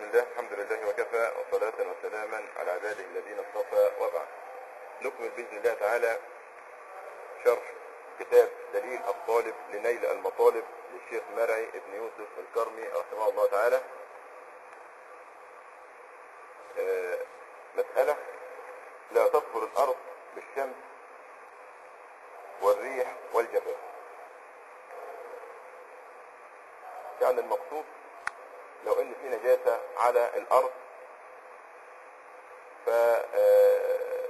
لله الحمد لله وكفى وصلاة وسلاما على عباده الذين اصطفى وبعد نكمل بإذن الله تعالى شرح كتاب دليل الطالب لنيل المطالب للشيخ مرعي ابن يوسف الكرمي رحمه الله تعالى آه، مسألة لا تطهر الأرض بالشمس والريح والجفاف يعني المقصود لو ان في نجاسة على الارض ف آه،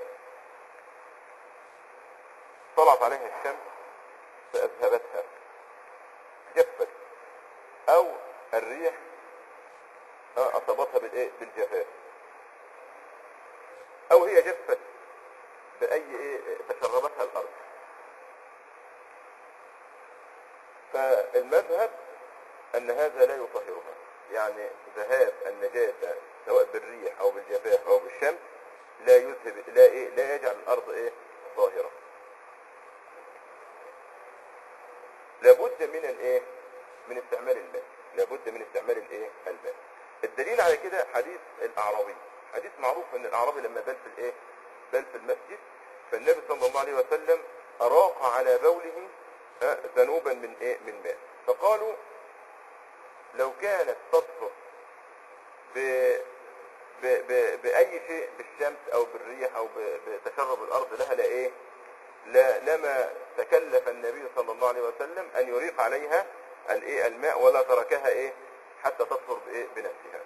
طلعت عليها الشمس فاذهبتها جفت او الريح آه، اصابتها بالايه بالجفاف او هي جفت باي ايه تشربتها الارض فالمذهب ان هذا لا يطهرها يعني ذهاب النجاسة سواء بالريح او بالجفاف او بالشمس لا يذهب لا ايه لا يجعل الارض ايه طاهرة لابد من الايه من استعمال الماء لابد من استعمال الايه الماء الدليل على كده حديث الاعرابي حديث معروف ان الاعرابي لما بال في الايه بال في المسجد فالنبي صلى الله عليه وسلم اراق على بوله آه، ذنوبا من ايه من ماء فقالوا لو كانت تطهر ب... ب... ب... بأي شيء بالشمس أو بالريح أو ب... بتشرب الأرض لها لا إيه لا لما تكلف النبي صلى الله عليه وسلم أن يريق عليها الإيه الماء ولا تركها إيه حتى تطهر بإيه بنفسها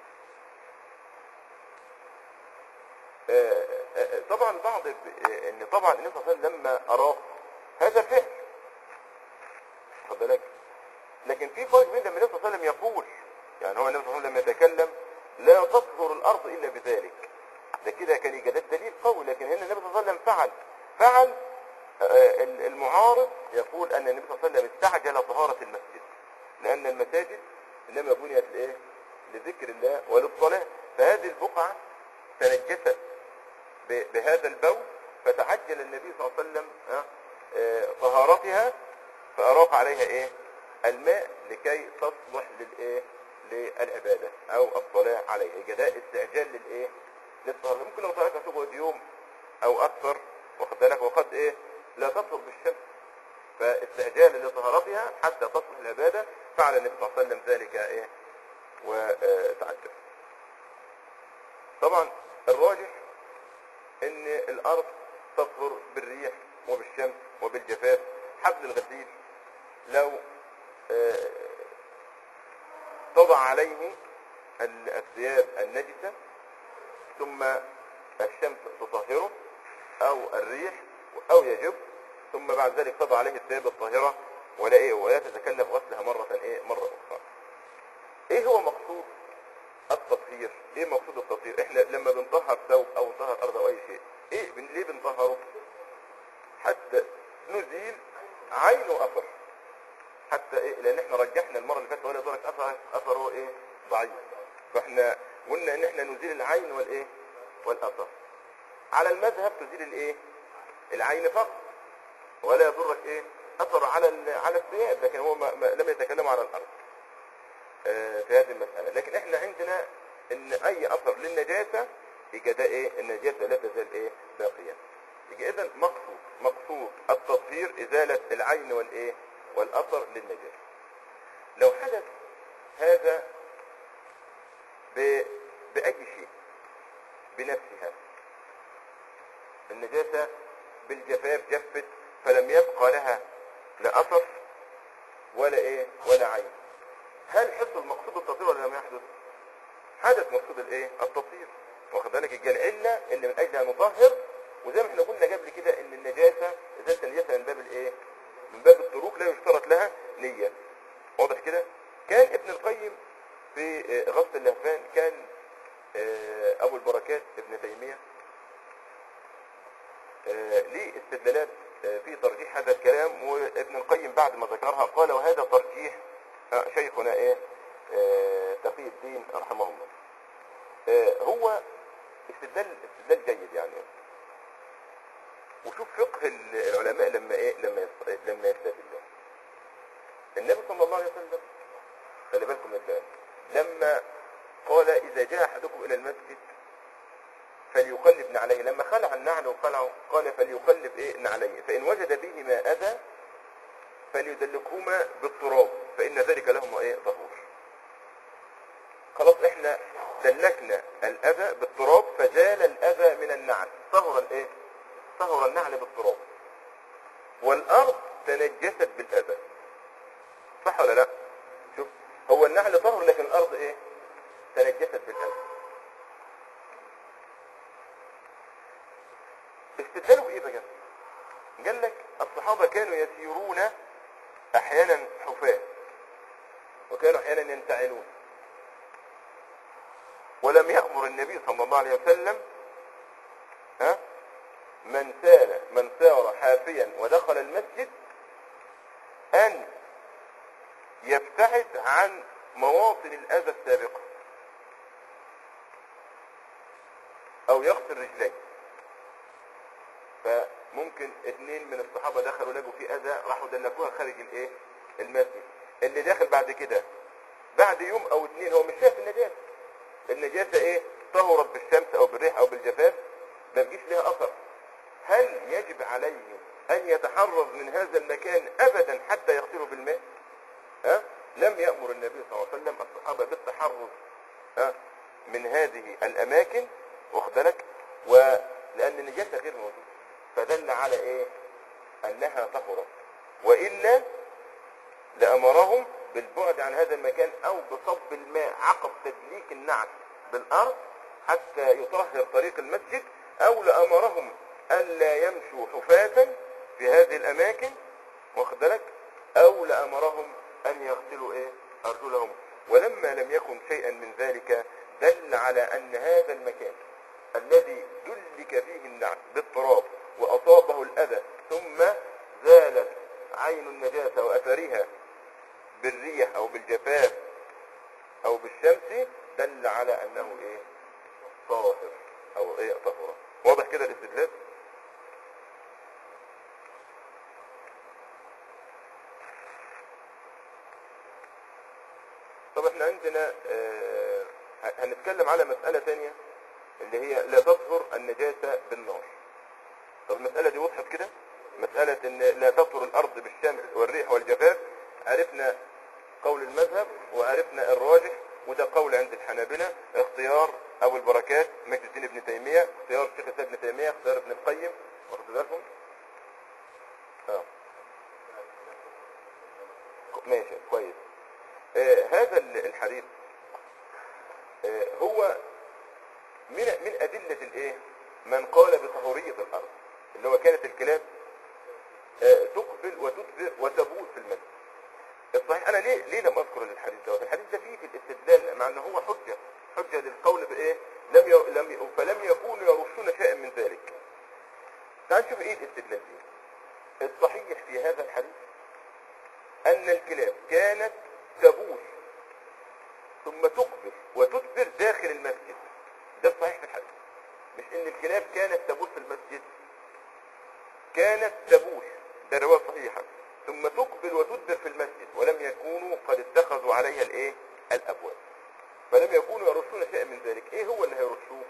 آه، آه، طبعا بعض آه، ان طبعا النبي صلى الله عليه وسلم لما اراق هذا فعل خد بالك لكن في فرق بين لما النبي صلى الله عليه وسلم يقول يعني هو النبي صلى الله عليه وسلم يتكلم لا تطهر الارض الا بذلك ده كده كان يجد دليل قوي لكن هنا النبي صلى الله عليه وسلم فعل فعل آه، المعارض يقول ان النبي صلى الله عليه وسلم استعجل طهارة المسجد لان المساجد انما بنيت لايه لذكر الله وللصلاة فهذه البقعة تنجست ب- بهذا البول فتعجل النبي صلى الله عليه وسلم آه، آه، طهارتها فأراق عليها ايه الماء لكي تصلح للايه للعبادة او الصلاة عليها جداء استعجال للايه للطهارة ممكن لو تركها تقعد يوم او اكثر واخد بالك وقد ايه لا تطهر بالشمس فاستعجال لطهارتها حتى تصلح العبادة فعل النبي صلى الله عليه وسلم ذلك ايه وتعجل طبعا الراجح ان الارض تطهر بالريح وبالشمس وبالجفاف حبل الغسيل لو آه، تضع عليه ال- الثياب النجسة ثم الشمس تطهره او الريح او يجب ثم بعد ذلك تضع عليه الثياب الطاهرة ولا ايه ولا تتكلف غسلها مرة ايه مرة اخرى ايه هو مقصود التطهير ايه مقصود التطهير احنا لما بنطهر ثوب او نطهر ارض او اي شيء ايه بن... ليه بنطهره حتى نزيل عين واثر حتى ايه لان احنا رجحنا المره اللي فاتت ولا يدرك اثر اثره ايه ضعيف فاحنا قلنا ان احنا نزيل العين والايه والاثر على المذهب تزيل الايه العين فقط ولا يضرك ايه اثر على ال- على الثياب لكن هو ما ما لم يتكلم على الارض آه، في هذه المسألة لكن احنا عندنا ان اي اثر للنجاسة يبقى ده ايه النجاسة لا تزال ايه باقية يبقى اذا مقصود مقصود التطهير ازالة العين والايه والاثر للنجاسة لو حدث هذا ب... باي شيء بنفسها النجاسة بالجفاف جفت فلم يبقى لها لا اثر ولا ايه ولا عين هل حصل مقصود التطهير ولا لم يحدث حدث مقصود الايه التطهير واخد بالك يبقى العله اللي من اجلها نطهر وزي ما احنا قلنا قبل كده ان النجاسه ازاله النجاسه من باب الايه من باب التروك لا يشترط لها نيه واضح كده كان ابن القيم في آه، غسل اللهفان كان آه، ابو البركات ابن تيميه آه، ليه استدلالات آه، في ترجيح هذا الكلام وابن القيم بعد ما ذكرها قال وهذا ترجيح آه، شيخنا ايه آه، تقي الدين رحمه الله آه، هو استدلال استدلال جيد يعني وشوف فقه العلماء لما ايه لما يست- لما يستدلوا النبي صلى الله عليه وسلم خلي بالكم من الكلام لما قال اذا جاء احدكم الى المسجد فليقلب نعليه لما خلع النعل وخلعه قال فليقلب ايه نعليه فان وجد بهما اذى فليدلكهما بالتراب فان ذلك لهما ايه طهور خلاص احنا دلكنا الاذى بالتراب فزال الاذى من النعل طهر الايه طهر النعل بالتراب والارض تنجست بالاذى صح ولا لا شوف هو النعل طهر لكن الارض ايه تنجست بالاذى استدلوا بايه بقى قال لك الصحابه كانوا يسيرون احيانا حفاة وكانوا احيانا ينتعلون ولم يأمر النبي صلى الله عليه وسلم ها من سار من سار حافيا ودخل المسجد ان يبتعد عن مواطن الاذى السابقه او يغسل رجليه فممكن اثنين من الصحابه دخلوا لقوا في اذى راحوا دلكوها خارج الايه المسجد اللي داخل بعد كده بعد يوم او اثنين هو مش شايف النجاسه النجاسه ايه طهرت بالشمس او بالريح او بالجفاف ما بيجيش لها اثر هل يجب عليه ان يتحرز من هذا المكان ابدا حتى يغسله بالماء ها لم يامر النبي صلى الله عليه وسلم الصحابه بالتحرز ها من هذه الاماكن واخد بالك ولان النجاسه غير موجوده فدل على ايه انها طهرت والا لامرهم بالبعد عن هذا المكان او بصب الماء عقب تدليك النعل بالارض حتى يطهر طريق المسجد او لامرهم الا يمشوا حفاة في هذه الاماكن واخد بالك او لامرهم ان يغسلوا ايه ارجلهم ولما لم يكن شيئا من ذلك دل على ان هذا المكان الذي دلك فيه النعل بالتراب واصابه الاذى ثم زالت عين النجاسة واثرها بالريح او بالجفاف او بالشمس دل على انه ايه طاهر او ايه طهورة واضح كده الاستدلال طب احنا عندنا اه هنتكلم على مسألة تانية اللي هي لا تطهر النجاسة بالنار طب المسألة دي وضحت كده مسألة ان لا تطهر الارض بالشمس والريح والجفاف عرفنا قول المذهب وعرفنا الراجح وده قول عند الحنابلة اختيار ابو البركات مجد الدين ابن تيمية اختيار الشيخ الاسلام ابن تيمية اختيار ابن القيم واخد بالكم اه ماشي كويس آه هذا الحديث آه هو من من ادلة الايه من قال بطهورية الارض اللي هو كانت الكلاب آه تقبل وتدبر وتبول في المسجد الصحيح انا ليه ليه لم اذكر الحديث ده الحديث ده فيه في الاستدلال مع ان هو حجة حجة للقول بايه لم ي... لم ي... فلم يكونوا يرشون شيئا من ذلك تعال نشوف ايه الاستدلال فيه الصحيح في هذا الحديث ان الكلاب كانت تبول ثم تقبل وتدبر داخل المسجد ده الصحيح في الحديث مش ان الكلاب كانت تبول في المسجد كانت تبول ده رواية صحيحة ثم تقبل وتدبر في المسجد ولم يكونوا قد اتخذوا عليها الايه الابواب فلم يكونوا يرشون شيئا من ذلك ايه هو اللي هيرشوه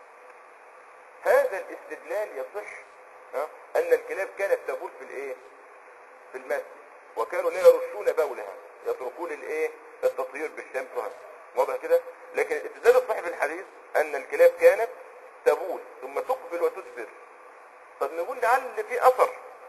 هذا الاستدلال يصح ها؟ ان الكلاب كانت تبول في الايه في المسجد وكانوا لا يرشون بولها يتركون الايه التطهير بالشمس وهذا واضح كده لكن الاستدلال الصحيح في الحديث ان الكلاب كانت تبول ثم تقبل وتدبر طب نقول لعل في اثر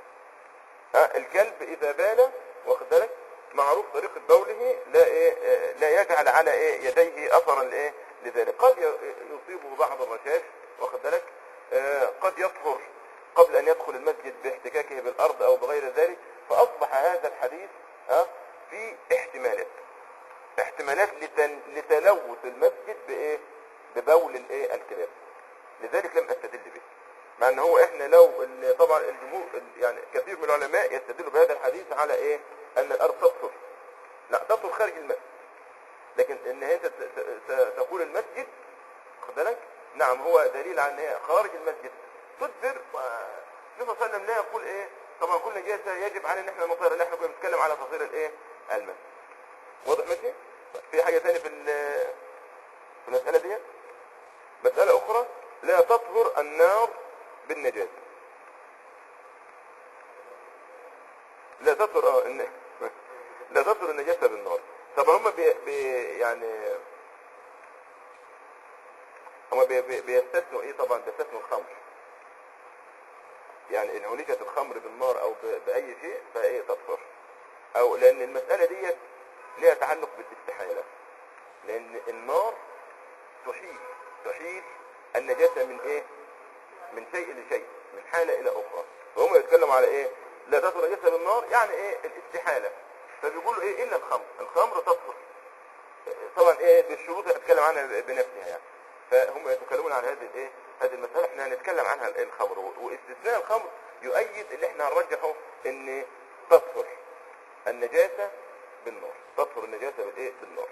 ها الكلب اذا بال واخد بالك معروف طريقة بوله لا ايه آه، لا يجعل على ايه يديه اثرا لايه لذلك قد ي- يصيبه بعض الرشاش واخد بالك آه، قد يطهر قبل ان يدخل المسجد باحتكاكه بالارض او بغير ذلك فاصبح هذا الحديث ها في احتمالات احتمالات لتن... لتلوث المسجد بايه ببول الايه الكلاب لذلك لم استدل به مع ان هو احنا لو ال- طبعا الجمهور ال- يعني كثير من العلماء يستدلوا بهذا الحديث على ايه ان الارض تطهر لا تطهر خارج المسجد لكن ان انت ت- ت- ت- تقول المسجد خد بالك نعم هو دليل على ان هي خارج المسجد تدبر والنبي صلى الله عليه وسلم لا يقول ايه طبعا كل نجاسه يجب علينا ان احنا نطهر اللي احنا كنا بنتكلم على تطهير الايه المسجد واضح ماشي في حاجه ثانيه في ال- في المسألة دي مسألة أخرى لا تطهر النار بالنجاسة لا تطهر اه الن- لا تطهر النجاسة بالنار طب هم بي بي يعني هم بي بي بيستثنوا ايه طبعا بيستثنوا الخمر يعني ان عولجت الخمر بالنار او ب- باي شيء فايه تطهر او لان المسألة ديت ليها تعلق بالاستحالة لان النار تحيل تحيل النجاسة من ايه من شيء لشيء من حالة الى اخرى فهم يتكلموا على ايه لا تطهر نجاسة بالنار يعني ايه الاستحالة فبيقولوا ايه الا الخمر الخمر تطهر طبعا ايه بالشروط اللي هنتكلم عنها بنفسها يعني فهم يتكلمون عن هذه الايه هذه المسألة احنا هنتكلم عنها الايه الخمر واستثناء الخمر يؤيد اللي احنا هنرجحه ان تطهر النجاسة بالنار تطهر النجاسة بالايه بالنار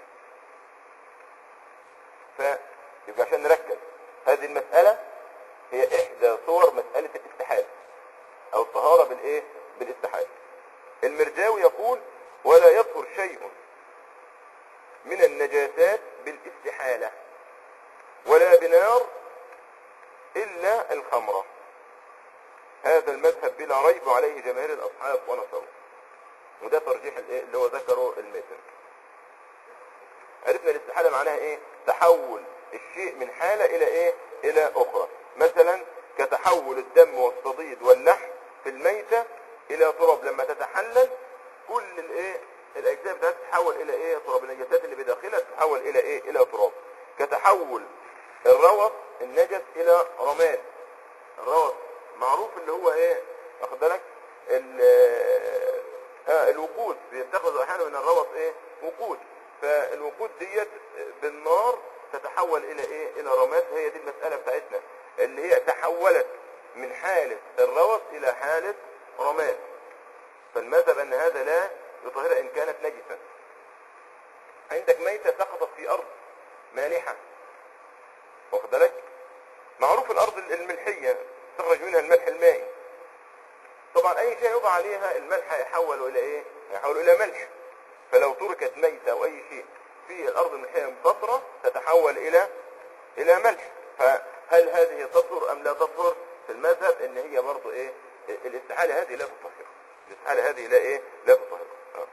فيبقى عشان نركز هذه المسألة هي احدى صور مسألة الاستحالة او الطهارة بالايه بالاستحالة المرجاوي يقول ولا يطهر شيء من النجاسات بالاستحالة ولا بنار إلا الخمرة هذا المذهب بلا ريب عليه جماهير الأصحاب ونصروا وده ترجيح الإيه اللي هو ذكره المتن عرفنا الاستحالة معناها ايه تحول الشيء من حالة الى ايه الى اخرى مثلا كتحول الدم والصديد واللحم في الميتة الى تراب لما تتحلل كل الايه الاجزاء بتاعتها تتحول الى ايه تراب النجاسات اللي بداخلها تتحول الى ايه الى تراب كتحول الروث النجس الى رماد الروث معروف اللي هو ايه واخد بالك ال- آه الوقود بيتخذوا احيانا من الروث ايه وقود فالوقود ديت بالنار تتحول الى ايه الى رماد هي دي المسألة بتاعتنا اللي هي تحولت من حالة الروث الى حالة رماد فالمذهب ان هذا لا يطهر ان كانت نجسا عندك ميتة سقطت في ارض مالحة واخد بالك معروف الارض الملحية تخرج منها الملح المائي طبعا اي شيء يوضع عليها الملح هيحول الى ايه هيحول الى ملح فلو تركت ميتة او اي شيء في الارض الملحية من فترة تتحول الى الى ملح فهل هذه تطهر ام لا تطهر في المذهب ان هي برضو ايه الاستحالة هذه لا تطهر الاستحالة هذه لا ايه لا تطهر آه.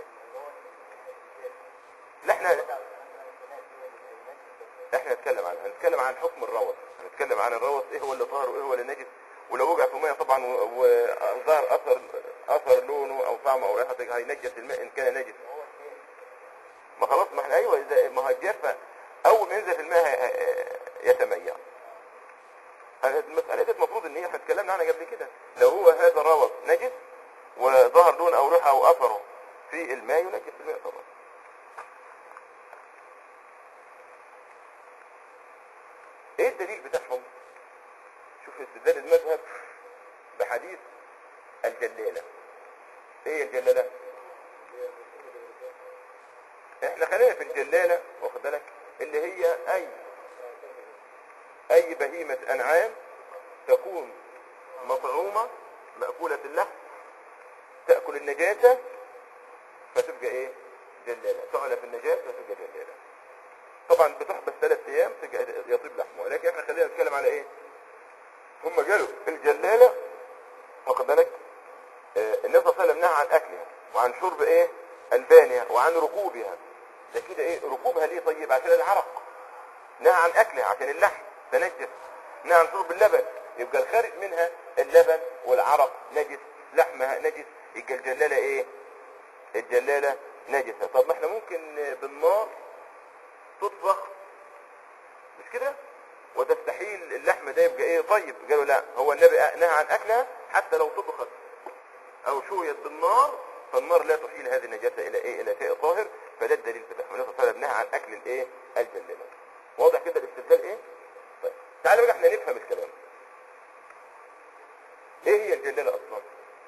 لا احنا احنا نتكلم عن هنتكلم عن حكم الروث هنتكلم عن الروث ايه هو اللي طاهر وايه هو اللي نجس ولو وقع في ميه طبعا و- وظهر اثر اثر لونه او طعمه او ريحته هينجس الماء ان كان نجس ما خلاص ما احنا ايوه اذا ما هو الجافه اول ما ينزل في الماء هي- هي- يتميع هذه المسألة دي المفروض ان هي احنا اتكلمنا عنها قبل كده لو هو هذا الروث نجس وظهر لون او ريحه او اثره في الماء ينجس الماء طبعا ايه الدليل بتاعهم شوف استدلال المذهب بحديث الجلالة ايه الجلالة احنا خلينا في الجلالة واخد بالك اللي هي اي اي بهيمة انعام تكون مطعومة مأكولة اللحم تأكل النجاسة فتبقى ايه جلالة تعلى في النجاسة فتبقى جلالة طبعا بتحبس ثلاث ايام تبقى يطيب لحمه ولكن احنا خلينا نتكلم على ايه هم قالوا الجلالة واخد بالك آه، النبي صلى الله عليه وسلم نهى عن اكلها وعن شرب ايه البانها وعن ركوبها ده كده ايه ركوبها ليه طيب عشان العرق نهى عن اكلها عشان اللحم تنجس نهى عن شرب اللبن يبقى الخارج منها اللبن والعرق نجس لحمها نجس يبقى الجلالة ايه الجلالة نجسة طب ما احنا ممكن آه، بالنار تطبخ مش كده وتستحيل اللحم ده يبقى ايه طيب قالوا لا هو النبي نهى عن اكلها حتى لو طبخت او شويت بالنار فالنار لا تحيل هذه النجاسة الى ايه الى شيء طاهر فده الدليل بتاعه النبي صلى الله عليه وسلم نهى عن اكل الايه الجلالة واضح كده الاستدلال ايه طيب تعالى بقى احنا نفهم الكلام ايه هي الجلالة اصلا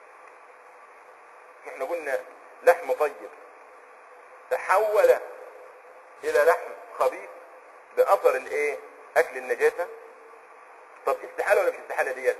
احنا قلنا لحم طيب تحول الى لحم خبيث باثر الايه اكل النجاسة طب استحالة ولا مش استحالة ديت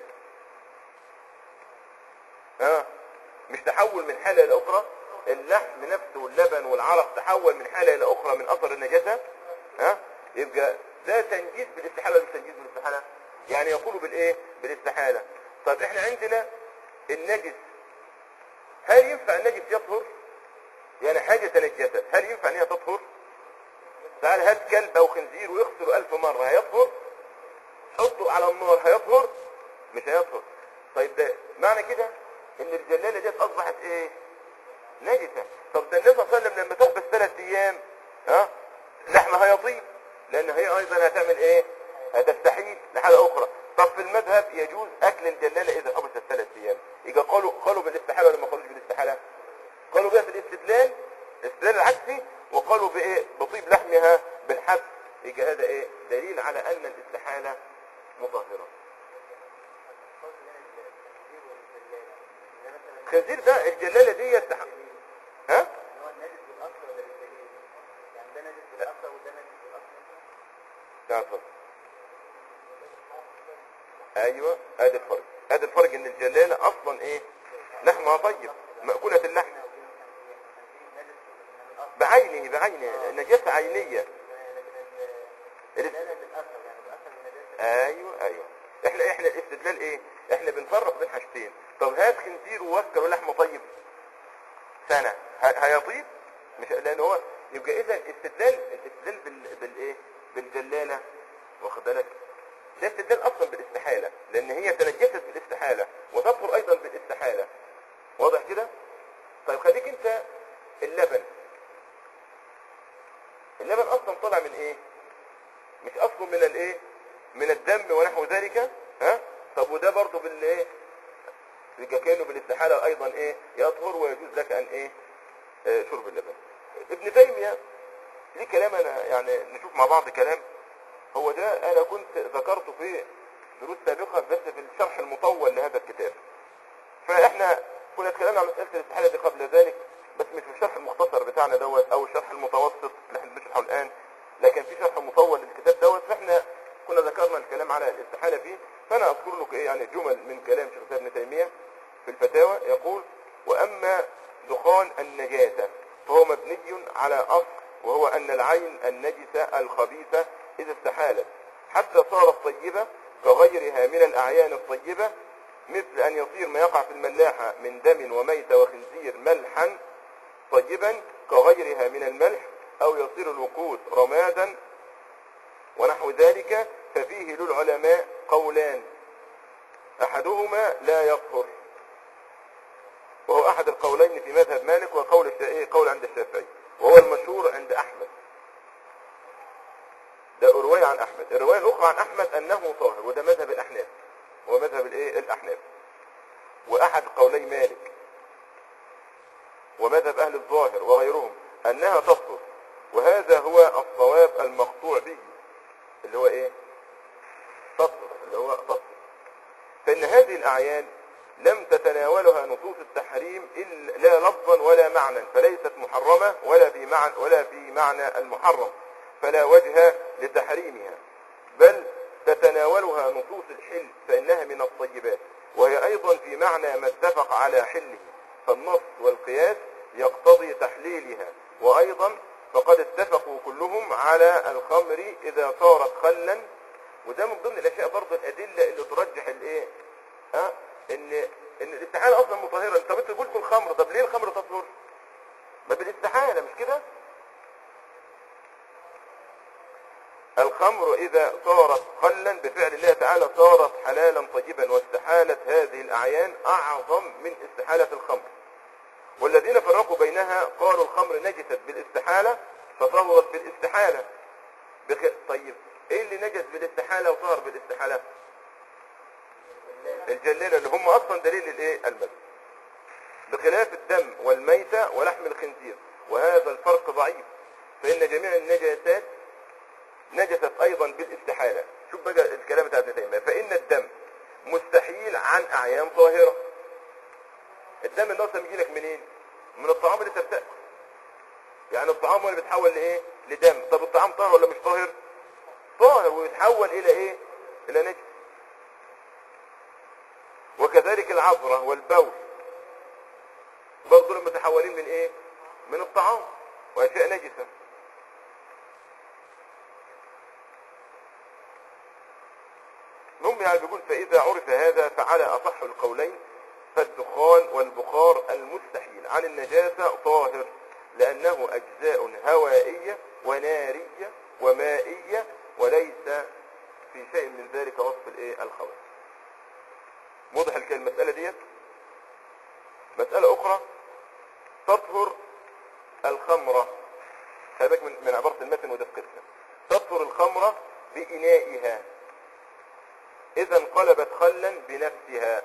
ها مش تحول من حالة الى اخرى اللحم نفسه واللبن والعرق تحول من حالة الى اخرى من اثر النجاسة ها يبقى ده تنجيز بالاستحالة ولا مش تنجيز بالاستحالة يعني يقول بالايه بالاستحالة طب احنا عندنا النجس هل ينفع النجس يطهر يعني حاجة تنجست هل ينفع ان هي تطهر تعال هات كلب او خنزير ويغسله الف مرة هيطهر حطه على النار هيطهر مش هيطهر طيب ده معنى كده ان الجلالة ديت اصبحت ايه نجسة طب ده النبي صلى الله عليه وسلم لما تحبس ثلاث ايام ها لحمها هيطيب لان هي ايضا هتعمل ايه هتستحيل لحاجة اخرى طب في المذهب يجوز اكل الجلالة اذا حبست ثلاث ايام يبقى قالوا قالوا بالاستحالة ولا ما قالوش بالاستحالة قالوا بها في الاستدلال الاستدلال العكسي وقالوا بايه بطيب لحمها بالحبس يبقى هذا ايه دليل على ان الاستحالة مطهرة الخنزير ده الجلالة دي يستح... ها تعال اتفضل. ايوه ادي الفرق ادي الفرق ان الجلالة اصلا ايه لحمها طيب مأكولة اللحم بعينه بعينه نجاسة عينية ايوه ايوه احنا احنا الاستدلال ايه احنا بنفرق بين حاجتين طب هات خنزير ووكل ولحمه طيب سنة ه- هيطيب مش لان هو يبقى اذا الاستدلال الاستدلال بال بالايه بالجلالة واخد بالك ده استدلال اصلا بالاستحالة لان هي تنجست بالاستحالة وتطهر ايضا بالاستحالة واضح كده طيب خليك انت اللبن اللبن اصلا طلع من ايه مش اصله من الايه من الدم ونحو ذلك ها طب وده برضه بالايه يبقى كانه بالاستحاله ايضا ايه يطهر ويجوز لك ان ايه آه شرب اللبن ابن تيميه ليه كلام انا يعني نشوف مع بعض كلام هو ده انا كنت ذكرته في دروس سابقه بس في الشرح المطول لهذا الكتاب فاحنا كنا اتكلمنا عن مساله الاستحاله دي قبل ذلك بس مش في الشرح المختصر بتاعنا دوت او الشرح المتوسط اللي احنا بنشرحه الان لكن في شرح مطول للكتاب دوت فاحنا كنا ذكرنا الكلام على الاستحاله فيه فانا اذكر لك ايه يعني جمل من كلام شيخ الاسلام ابن تيميه في الفتاوى يقول واما دخان النجاسه فهو مبني على اصل وهو ان العين النجسه الخبيثه اذا استحالت حتى صارت طيبه كغيرها من الاعيان الطيبه مثل أن يصير ما يقع في الملاحة من دم وميت وخنزير ملحا طيبا كغيرها من الملح أو يصير الوقود رمادا ونحو ذلك ففيه للعلماء قولان أحدهما لا يطهر وهو أحد القولين في مذهب مالك وقول الشافعي قول عند الشافعي وهو المشهور عند أحمد ده رواية عن أحمد الرواية الأخرى عن أحمد أنه طاهر وده مذهب الأحناف هو مذهب الايه الاحناف واحد قولي مالك ومذهب اهل الظاهر وغيرهم انها تطهر وهذا هو الصواب المقطوع به اللي هو ايه تطهر اللي هو تطهر فان هذه الاعيان لم تتناولها نصوص التحريم إلا لا لفظا ولا معنى فليست محرمة ولا في معنى ولا في معنى المحرم فلا وجه لتحريمها بل تتناولها نصوص الحل فإنها من الطيبات وهي أيضا في معنى ما اتفق على حله فالنص والقياس يقتضي تحليلها وأيضا فقد اتفقوا كلهم على الخمر إذا صارت خلا وده من ضمن الأشياء برضه الأدلة اللي ترجح الإيه؟ ها؟ إن إن الاستحالة أصلا مطهرة طب أنت قلت الخمر طب ليه الخمر تطهر؟ ما بالاستحالة مش كده؟ الخمر إذا صارت خلا بفعل الله تعالى صارت حلالا طيبا واستحالة هذه الأعيان أعظم من استحالة الخمر والذين فرقوا بينها قالوا الخمر نجست بالاستحالة فطهرت بالاستحالة بخ... طيب ايه اللي نجس بالاستحالة وطهر بالاستحالة الجلالة اللي هم اصلا دليل الايه المذهب بخلاف الدم والميتة ولحم الخنزير وهذا الفرق ضعيف فإن جميع النجاسات نجست ايضا بالاستحالة شوف بقى الكلام بتاع ابن تيمية فان الدم مستحيل عن اعيان طاهرة الدم اللي اصلا بيجي لك منين من الطعام اللي انت بتاكله يعني الطعام هو اللي بيتحول لايه لدم طب الطعام طاهر ولا مش طاهر طاهر ويتحول الى ايه الى نجس وكذلك العذرة والبول برضه لما متحولين من ايه من الطعام واشياء نجسه يعني بيقول فإذا عرف هذا فعلى أصح القولين فالدخان والبخار المستحيل عن النجاسة طاهر لأنه أجزاء هوائية ونارية ومائية وليس في شيء من ذلك وصف الايه الخبر واضح الك- المسألة ديت مسألة أخرى تطهر الخمرة هذاك من, من عبارة المتن ودقتها تطهر الخمرة بإنائها إذا انقلبت خلا بنفسها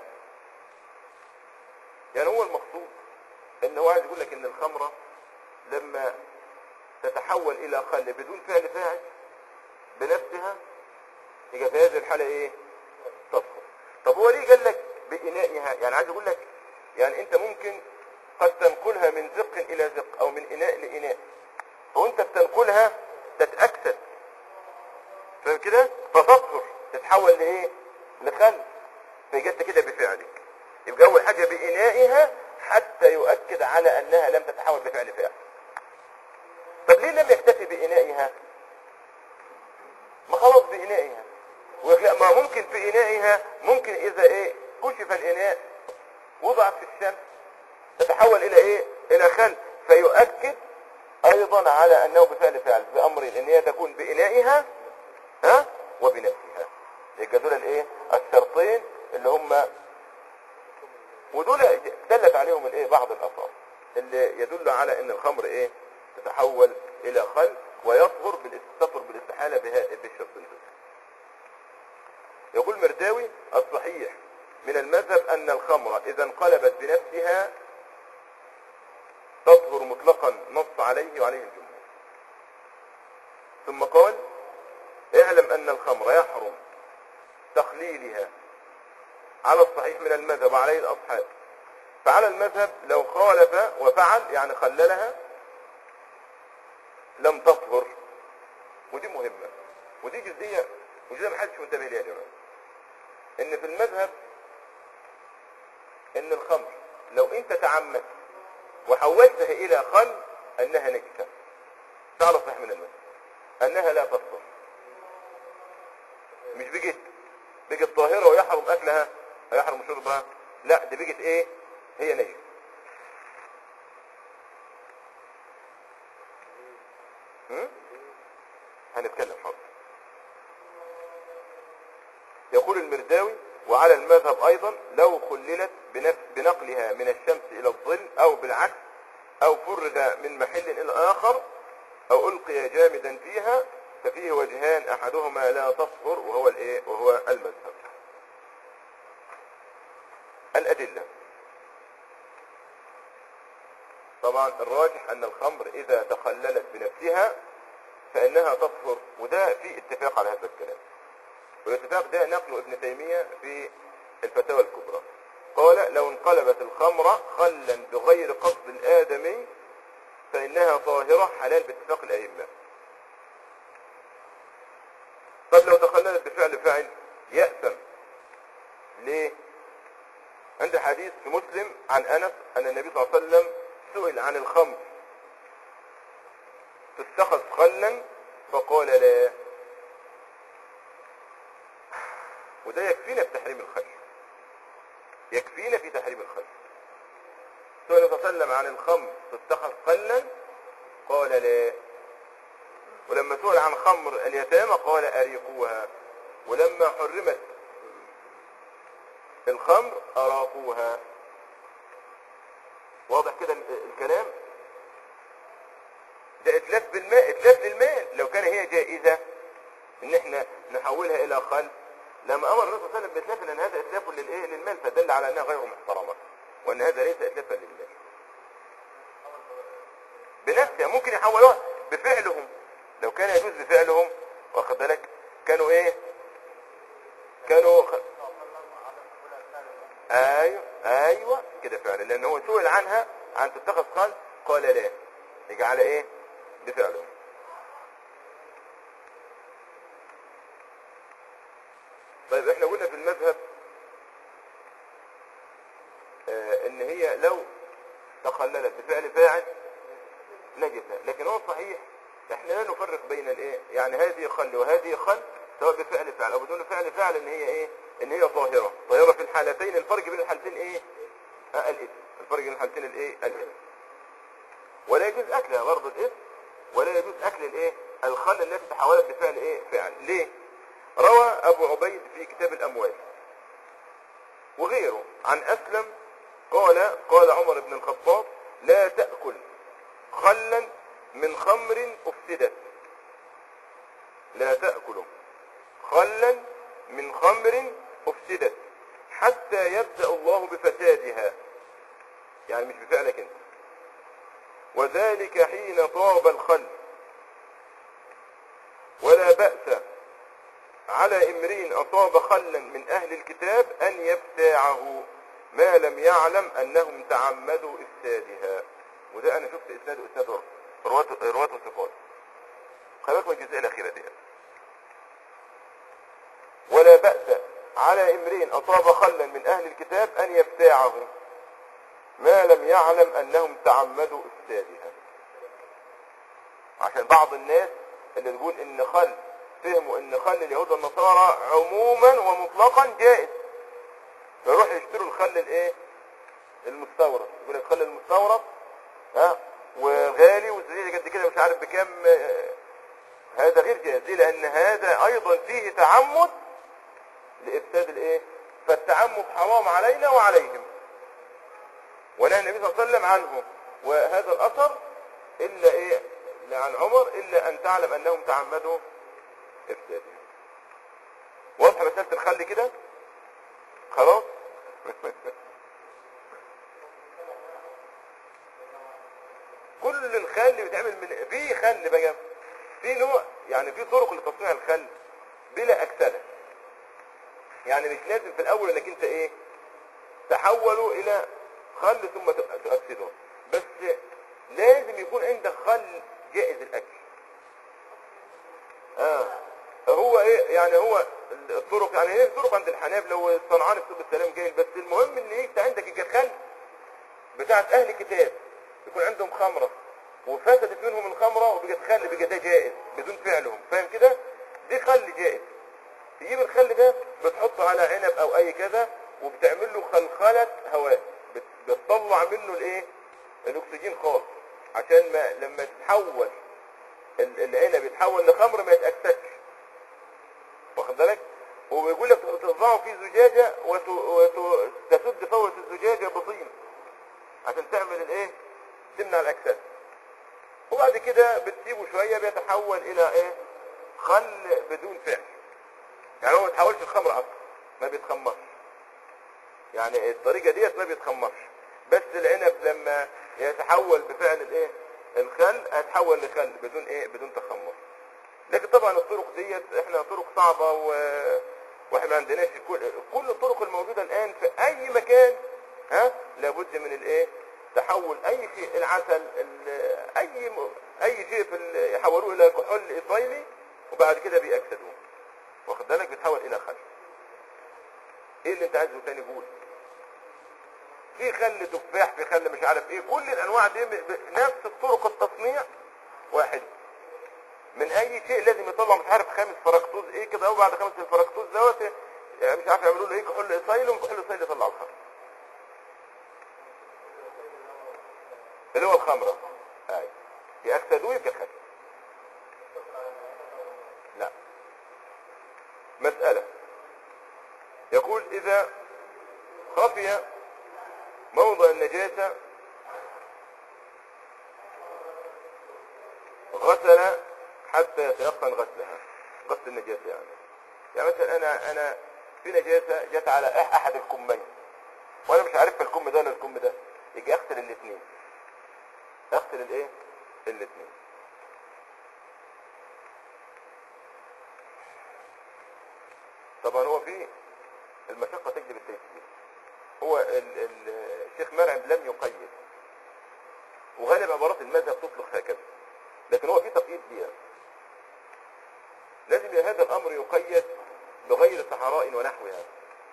يعني هو المقصود ان هو عايز يقول لك ان الخمرة لما تتحول الى خل بدون فعل فاعل بنفسها يبقى في هذه الحالة ايه تطهر طب هو ليه قال لك بإنائها يعني عايز اقول لك يعني انت ممكن قد تنقلها من زق الى زق او من اناء لاناء وانت بتنقلها تتأكسد فاهم كده فتطهر تتحول لايه لخل فجت كده بفعلك يبقى اول حاجة بإنائها حتى يؤكد على انها لم تتحول بفعل فاعل طب ليه لم يكتفي بإنائها ما خلاص بإنائها ويقول لا ما ممكن في إنائها ممكن إذا إيه كشف الإناء وضع في الشمس تتحول إلى إيه إلى خل فيؤكد أيضا على أنه بفعل فعل بأمر إن هي تكون بإنائها ها وبنفسها يبقى دول الإيه الشرطين اللي هم ودول دلت عليهم الإيه بعض الآثار اللي يدل على أن الخمر إيه تتحول إلى خل ويصغر بالاستطر بالاستحالة بها بالشرطين دول يقول مرداوي الصحيح من المذهب أن الخمر إذا انقلبت بنفسها تطهر مطلقا نص عليه وعليه الجمهور ثم قال اعلم أن الخمر يحرم تخليلها على الصحيح من المذهب وعليه الأصحاب فعلى المذهب لو خالف وفعل يعني خللها لم تطهر ودي مهمة ودي جزئية وجزئية ما حدش منتبه ليها يا جماعة ان في المذهب ان الخمر لو انت تعمدت وحولتها الى خل انها نجسة تعالى صحيح من المذهب انها لا تطهر مش بقت بقت طاهرة ويحرم اكلها ويحرم شربها لا دي بقت ايه هي نجس هم؟ هنتكلم حاضر يقول المرداوي وعلى المذهب ايضا لو خللت بنفس بنقلها من الشمس الى الظل او بالعكس او فرغ من محل الى اخر او القي جامدا فيها ففيه وجهان احدهما لا تطهر وهو الايه وهو المذهب الادله طبعا الراجح ان الخمر اذا تخللت بنفسها فانها تطهر وده في اتفاق على هذا الكلام والاتفاق ده نقله ابن تيمية في الفتاوى الكبرى قال لو انقلبت الخمر خلا بغير قصد الآدمي فإنها طاهرة حلال باتفاق الأئمة طب لو تخللت بفعل فاعل يأثم ليه عند حديث في مسلم عن أنس أن النبي صلى الله عليه وسلم سئل عن الخمر تتخذ خلا فقال لا وده يكفينا في تحريم الخل يكفينا في تحريم الخل سئل صلى الله عليه وسلم عن الخمر تتخذ خلا قال لا ولما سئل عن خمر اليتامى قال أريقوها ولما حرمت الخمر أراقوها واضح كده ال- الكلام ده اتلاف بالماء اتلاف للمال لو كان هي جائزة ان احنا نحولها الى خل لما امر الرسول صلى الله عليه وسلم باتلاف لان هذا اتلاف للايه للمال فدل على انها غير محترمه وان هذا ليس اتلافا للمال بنفسها ممكن يحولوها بفعلهم لو كان يجوز بفعلهم واخد بالك كانوا ايه كانوا خ... ايوه ايوه كده فعلا لان هو سئل عنها عن تتخذ خل قال لا يجي على ايه بفعلهم طيب احنا قلنا في المذهب آه ان هي لو تخللت بفعل فاعل نجسة لكن هو صحيح احنا لا نفرق بين الايه يعني هذه خل وهذه خل سواء بفعل فعل او بدون فعل فعل ان هي ايه ان هي طاهرة طاهرة في الحالتين الفرق بين الحالتين ايه آه الاسم الفرق بين الحالتين الايه الاسم ولا يجوز اكلها برضه الاسم ولا يجوز اكل الايه الخل التي تحولت بفعل ايه فعل ليه روى ابو عبيد في كتاب الاموال وغيره عن اسلم قال قال عمر بن الخطاب لا تأكل خلا من خمر افسدت لا تأكل خلا من خمر افسدت حتى يبدأ الله بفسادها يعني مش بفعلك انت وذلك حين طاب الخل ولا بأس على امرئ أصاب خلا من أهل الكتاب أن يبتاعه ما لم يعلم أنهم تعمدوا إفسادها وده أنا شفت إسناد إسناد رواته رواته ثقات خليك من الجزئية الأخيرة دي ولا بأس على امرئ أصاب خلا من أهل الكتاب أن يبتاعه ما لم يعلم أنهم تعمدوا إفسادها عشان بعض الناس اللي تقول إن خل فهموا إن خل اليهود والنصارى عموما ومطلقا جائز فيروح يشتروا الخل الايه المستورد يقول لك الخل المستورد ها وغالي والزجاجه قد كده مش عارف بكام آه، هذا غير جائز ليه لان هذا ايضا فيه تعمد لافساد الايه فالتعمد حرام علينا وعليهم ونهى النبي صلى الله عليه وسلم عنه وهذا الاثر الا ايه عن عمر الا ان تعلم انهم تعمدوا افساده واضحه مساله الخل كده خلاص كل الخل بيتعمل من في خل بقى في نوع يعني في طرق لتصنيع الخل بلا اكسده يعني مش لازم في الاول انك انت ايه تحوله الى خل ثم تؤكسده بس لازم يكون عندك خل جائز الاكل اه هو ايه يعني هو الطرق يعني هي الطرق عند الحنابلة والصنعان السوق السلام جاي بس المهم ان انت عندك الخل بتاعت اهل كتاب يكون عندهم خمرة وفسدت منهم الخمرة وبقت خل بقى ده جائز بدون فعلهم فاهم كده دي خل جائز تجيب الخل ده بتحطه على عنب او اي كذا وبتعمل له خلخلة هواء بت- بتطلع منه الايه الاكسجين خالص عشان ما لما تتحول ال- العنب يتحول لخمر ما يتأكسدش واخد بالك وبيقول لك توضعه في زجاجة وتسد فوة الزجاجة بطين عشان تعمل الايه تمنع الاكسده وبعد كده بتسيبه شوية بيتحول الى ايه خل بدون فعل يعني هو ما بيتحولش الخمر اصلا ما بيتخمرش يعني الطريقة ديت ما بيتخمرش بس العنب لما يتحول بفعل الايه الخل هيتحول لخل بدون ايه بدون تخمر لكن طبعا الطرق ديت احنا طرق صعبة و... واحنا ما عندناش كل كل الطرق الموجودة الان في اي مكان ها لابد من الايه تحول اي شيء العسل ال- اي م... اي شيء في ال... يحولوه الى كحول ايطالي وبعد كده بيأكسدوه واخد بالك بيتحول الى خل ايه اللي انت عايزه تاني قول في خل تفاح في خل مش عارف ايه كل الانواع دي ب- ب- نفس طرق التصنيع واحد من اي شيء لازم يطلع مش عارف خامس فركتوز ايه كده او بعد خمس الفركتوز دوت يعني مش عارف يعملوا له ايه كحول اسايلوم كحول اسايل يطلع الخمر اللي هو الخمره اي يأكسدوه يبقى خل لا مسألة يقول إذا خفي موضع النجاسة غسل حتى يتيقن غسلها غسل النجاسة يعني يعني مثلا أنا أنا في نجاسة جت على أح- أحد الكمين وأنا مش عارف الكم ده ولا الكم ده يجي أغسل الاثنين أغسل الإيه؟ الاثنين طبعا هو في المشقة تجلب التيسير هو ال ال الشيخ مرعم لم يقيد وغالب عبارات المذهب تطلق هكذا لكن هو في تقييد فيها لازم هذا الامر يقيد بغير صحراء ونحوها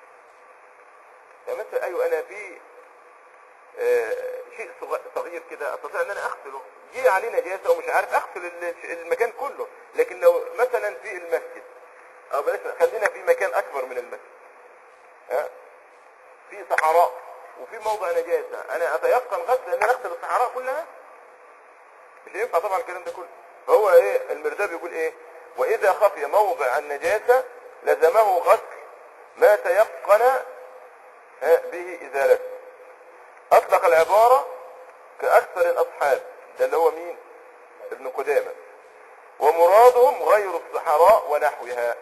يعني مثلا ايوه انا في آه، شيء صغ- صغير كده استطيع ان انا اغسله جه عليه نجاسه ومش عارف اغسل ال- المكان كله لكن لو مثلا في المسجد او بلاش خلينا في مكان اكبر من المسجد ها في صحراء وفي موضع نجاسة انا اتيقن غسل ان انا اغسل الصحراء كلها مش هينفع طبعا الكلام ده كله فهو ايه المرداب بيقول ايه واذا خفي موضع النجاسة لزمه غسل ما تيقن ها، به ازالته اطلق العبارة كاكثر الاصحاب ده اللي هو مين ابن قدامة ومرادهم غير الصحراء ونحوها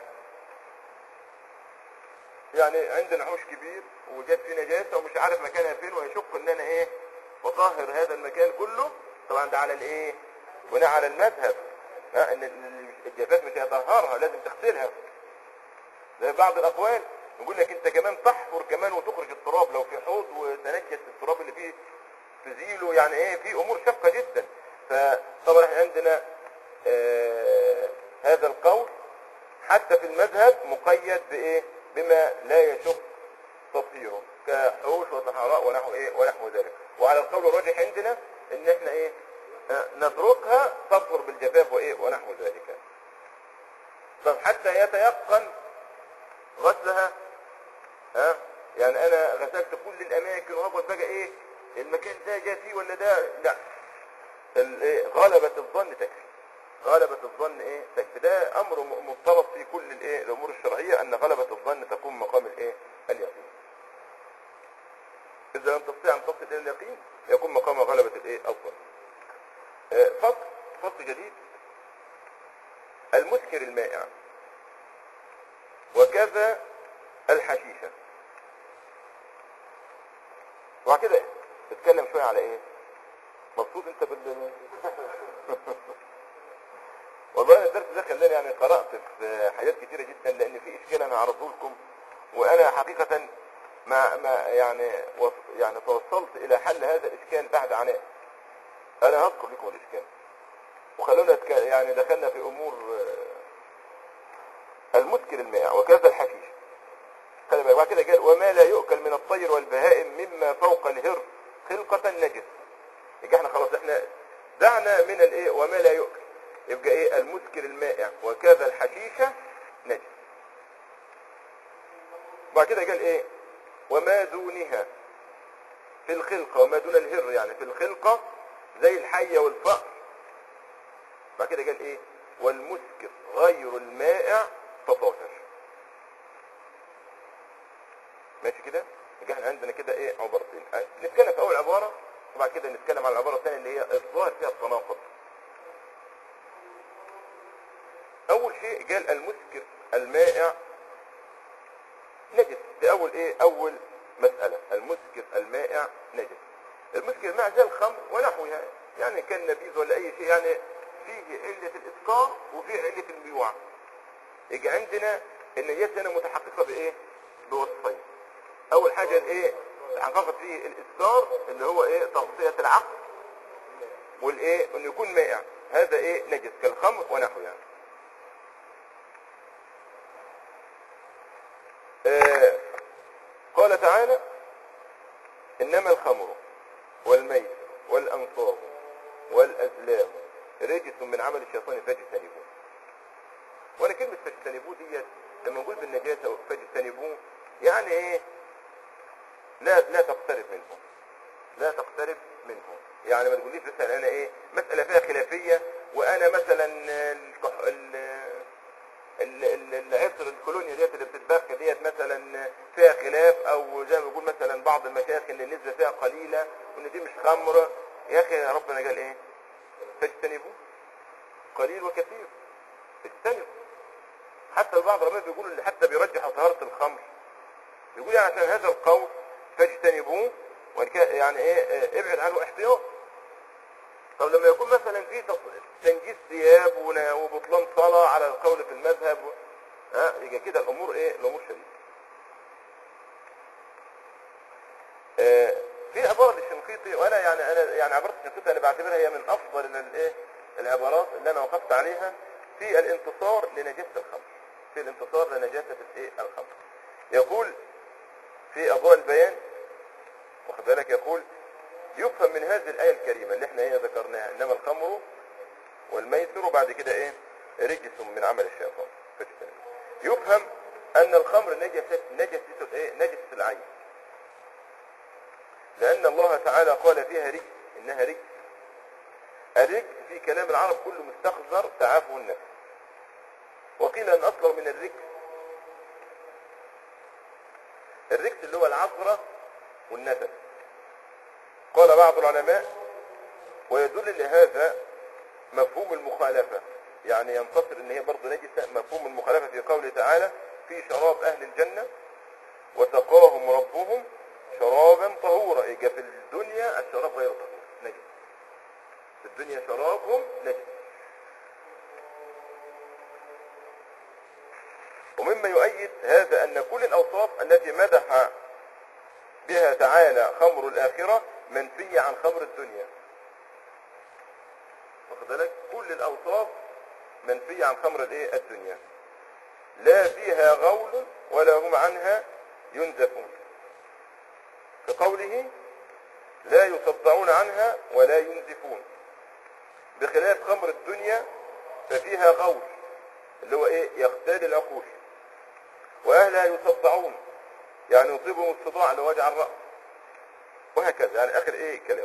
يعني عندنا حوش كبير وجات فيه نجاسة ومش عارف مكانها فين ويشق ان انا ايه اطهر هذا المكان كله طبعا ده على الايه بناء على المذهب ها ان ال- الجفاف مش هيطهرها لازم تغسلها زي بعض الاقوال يقول لك انت كمان تحفر كمان وتخرج التراب لو في حوض وتنجس التراب اللي فيه تزيله يعني ايه في امور شاقه جدا فطبعا احنا عندنا آه هذا القول حتى في المذهب مقيد بايه بما لا يشق تطهيره كحوش وصحراء ونحو ايه ونحو ذلك وعلى القول الراجح عندنا ان احنا ايه آه، نتركها تطهر بالجفاف وايه ونحو ذلك طب حتى يتيقن غسلها ها يعني انا غسلت كل الاماكن وهبط بقى ايه المكان ده جاء فيه ولا ده لا ال- إيه؟ غلبة الظن تكفي غلبة الظن ايه تكفي ده امر م- مفترض في كل الايه الامور الشرعية ان غلبة الظن تكون مقام الايه اليقين اذا لم تستطيع ان تصل الى اليقين يكون مقام غلبة الايه الظن آه، فصل فصل جديد المسكر المائع وكذا الحشيشة وبعد كده اتكلم شوية على ايه مبسوط انت بال والله الدرس ده خلاني يعني قرأت في حاجات كتيرة جدا لان في اشكال انا عرضه لكم وانا حقيقة ما ما يعني وص- يعني توصلت الى حل هذا الاشكال بعد عناء انا هذكر لكم الاشكال وخلونا نتك- يعني دخلنا في امور آه، المسكر المائع وكذا الحشيش خلي بالك بعد كده قال وما لا يؤكل من الطير والبهائم مما فوق الهر خلقة نجس يبقى احنا خلاص احنا دعنا من الايه وما لا يؤكل يبقى ايه المسكر المائع وكذا الحشيشة نجس بعد كده قال ايه وما دونها في الخلقة وما دون الهر يعني في الخلقة زي الحية والفأر بعد كده قال ايه والمسكر غير المائع تطهر ماشي كده يبقى احنا عندنا كده ايه عبارتين اه، نتكلم في اول عبارة وبعد كده نتكلم على العبارة الثانية اللي هي الظاهر فيها التناقض اول شيء قال المسكر المائع نجس دي اول ايه اول مسألة المسكر المائع نجس المسكر المائع زي الخمر ونحوها يعني كان نبيذ ولا اي شيء يعني فيه علة الاسكار وفيه علة البيوع يجي عندنا النجاسة هنا متحققة بايه بوصفين اول حاجة الايه تحققت فيه الاسكار اللي هو ايه تغطية العقل والايه انه يكون مائع هذا ايه نجس كالخمر ونحوها آه، قال تعالى انما الخمر والميت والانصاب والازلام رجس من عمل الشيطان فاجتنبوه وانا كلمة فاجتنبوه ديت لما نقول بالنجاسة فاجتنبوه يعني ايه لا لا تقترب منه لا تقترب منه يعني ما تقوليش مثلا انا ايه مسألة فيها خلافية وانا مثلا الكح... ال... ال- ال- العطر الكولونيا ديت اللي بتتبخ ديت مثلا فيها خلاف او زي ما بيقول مثلا بعض المشايخ ان النسبة فيها قليلة وان دي مش خمر يا اخي ربنا قال ايه فاجتنبوه قليل وكثير اجتنبوا حتى بعض العلماء بيقولوا اللي حتى بيرجح طهارة الخمر يقول يعني عشان هذا القول فاجتنبوه وإن كان- يعني ايه اه، ابعد عنه احتياط طب لما يكون مثلا في تص- تنجيس ثياب ون- وبطلان صلاة على القول في المذهب و- ها يبقى كده الامور ايه الامور شديدة آه، في عبارة للشنقيطي وانا يعني انا يعني عبارة الشنقيطي انا بعتبرها هي من افضل ال- الايه العبارات اللي انا وقفت عليها في الانتصار لنجاسة الخمر في الانتصار لنجاسة الايه الخمر يقول في اضواء البيان واخد بالك يقول يفهم من هذه الآية الكريمة اللي احنا ايه ذكرناها انما الخمر والميسر وبعد كده ايه رجس من عمل الشيطان فاجتنبوه. يفهم ان الخمر نجست نجسة الايه نجسة العين لان الله تعالى قال فيها رجس انها رجس الرجس في كلام العرب كله مستخزر تعافه النفس وقيل ان اصله من الرجس الرجس اللي هو العذرة والندم قال بعض العلماء ويدل لهذا مفهوم المخالفة يعني ينتصر ان هي برضه نجسة مفهوم المخالفة في قوله تعالى في شراب اهل الجنة وسقاهم ربهم شرابا طهورا إيه في الدنيا الشراب غير طهور نجس في الدنيا شرابهم نجس ومما يؤيد هذا أن كل الأوصاف التي مدح بها تعالى خمر الآخرة منفية عن خمر الدنيا واخد بالك كل الأوصاف منفية عن خمر الايه الدنيا لا فيها غول ولا هم عنها ينزفون في قوله لا يصدعون عنها ولا ينزفون بخلاف خمر الدنيا ففيها غول اللي هو ايه يغتال العقول واهلها يصدعون يعني يصيبهم الصداع اللي هو وجع الرأس وهكذا يعني اخر ايه كلام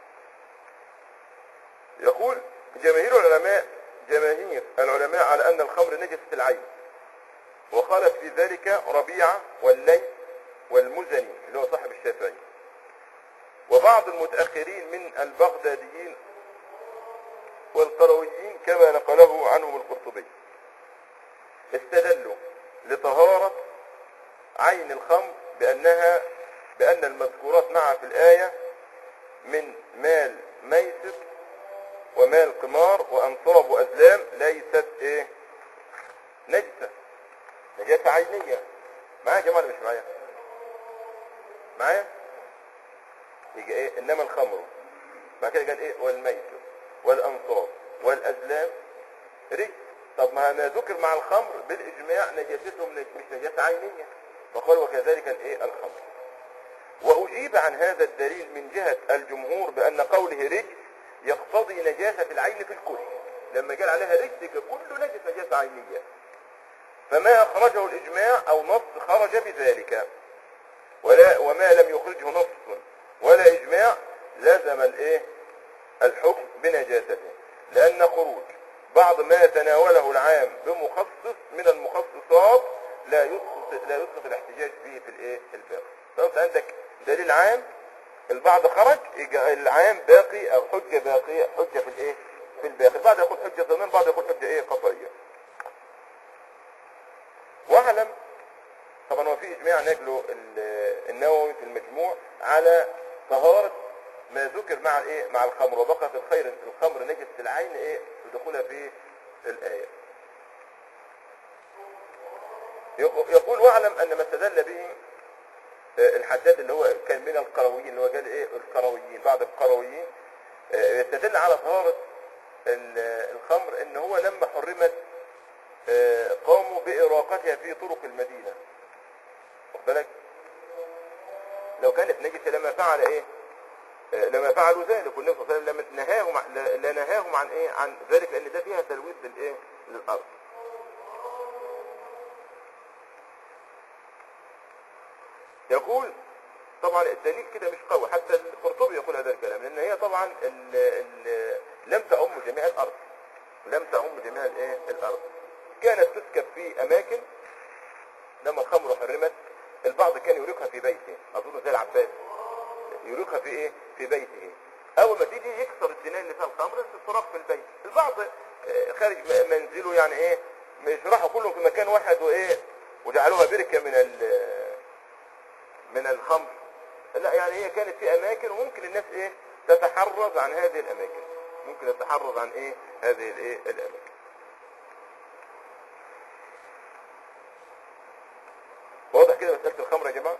يقول جماهير العلماء جماهير العلماء على ان الخمر نجسة العين وخالف في ذلك ربيعة والليث والمزني اللي هو صاحب الشافعي وبعض المتأخرين من البغداديين والقرويين كما نقله عنهم القرطبي استدلوا لطهارة عين الخمر بأنها بأن المذكورات معها في الآية من مال ميسر ومال قمار وأنصاب وأزلام ليست إيه نجسة نجاسة عينية معايا يا جماعة ولا مش معايا معايا يجي ايه انما الخمر بعد كده قال ايه والميسر والانصاب والازلام رجس طب ما ما ذكر مع الخمر بالاجماع نجاستهم مش نجاسة عينية فقال وكذلك الايه الخمر واجيب عن هذا الدليل من جهة الجمهور بان قوله رجس يقتضي نجاسة العين في الكل لما قال عليها رجس كل نجس نجاسة عينية فما أخرجه الإجماع أو نص خرج بذلك ولا وما لم يخرجه نص ولا إجماع لزم الإيه الحكم بنجاسته لأن خروج بعض ما يتناوله العام بمخصص من المخصصات لا يسقط لا يسقط الاحتجاج به في الايه الباقي فانت عندك دليل عام البعض خرج يجي العام باقي او حجه باقيه حجه في الايه في الباقي البعض يقول حجه ضمن بعض يقول حجه ايه قطعيه واعلم طبعا هو في اجماع نجله ال- النووي في المجموع على طهارة ما ذكر مع الايه مع الخمر وبقت الخير الخمر نجس العين ايه ودخولها في الايه يق- يقول واعلم ان ما استدل به آه، الحداد اللي هو كان من القرويين اللي هو قال ايه القرويين بعض القرويين آه، يستدل على طهارة ال- الخمر ان هو لما حرمت آه، قاموا بإراقتها في طرق المدينة واخد بالك لو كانت نجسة لما فعل ايه آه، لما فعلوا ذلك والنبي صلى الله عليه وسلم لما نهاهم عن- لا لا نهاهم عن ايه عن ذلك لان ده فيها تلويث للايه للارض يقول طبعا الدليل كده مش قوي حتى القرطبي يقول هذا الكلام لان هي طبعا ال ال لم تعم جميع الارض لم تعم جميع الايه الارض كانت تسكب في اماكن لما الخمر حرمت البعض كان يريقها في بيته اظن زي العباس يريقها في ايه في بيته اول ما تيجي يكسر الجنان اللي فيها الخمر تترك في البيت البعض آه، خارج م- منزله يعني ايه مش راحوا كلهم في مكان واحد وايه وجعلوها بركه من ال من الخمر لا يعني هي كانت في اماكن وممكن الناس ايه تتحرز عن هذه الاماكن ممكن تتحرز عن ايه هذه الايه الاماكن واضح كده مسألة الخمر يا جماعة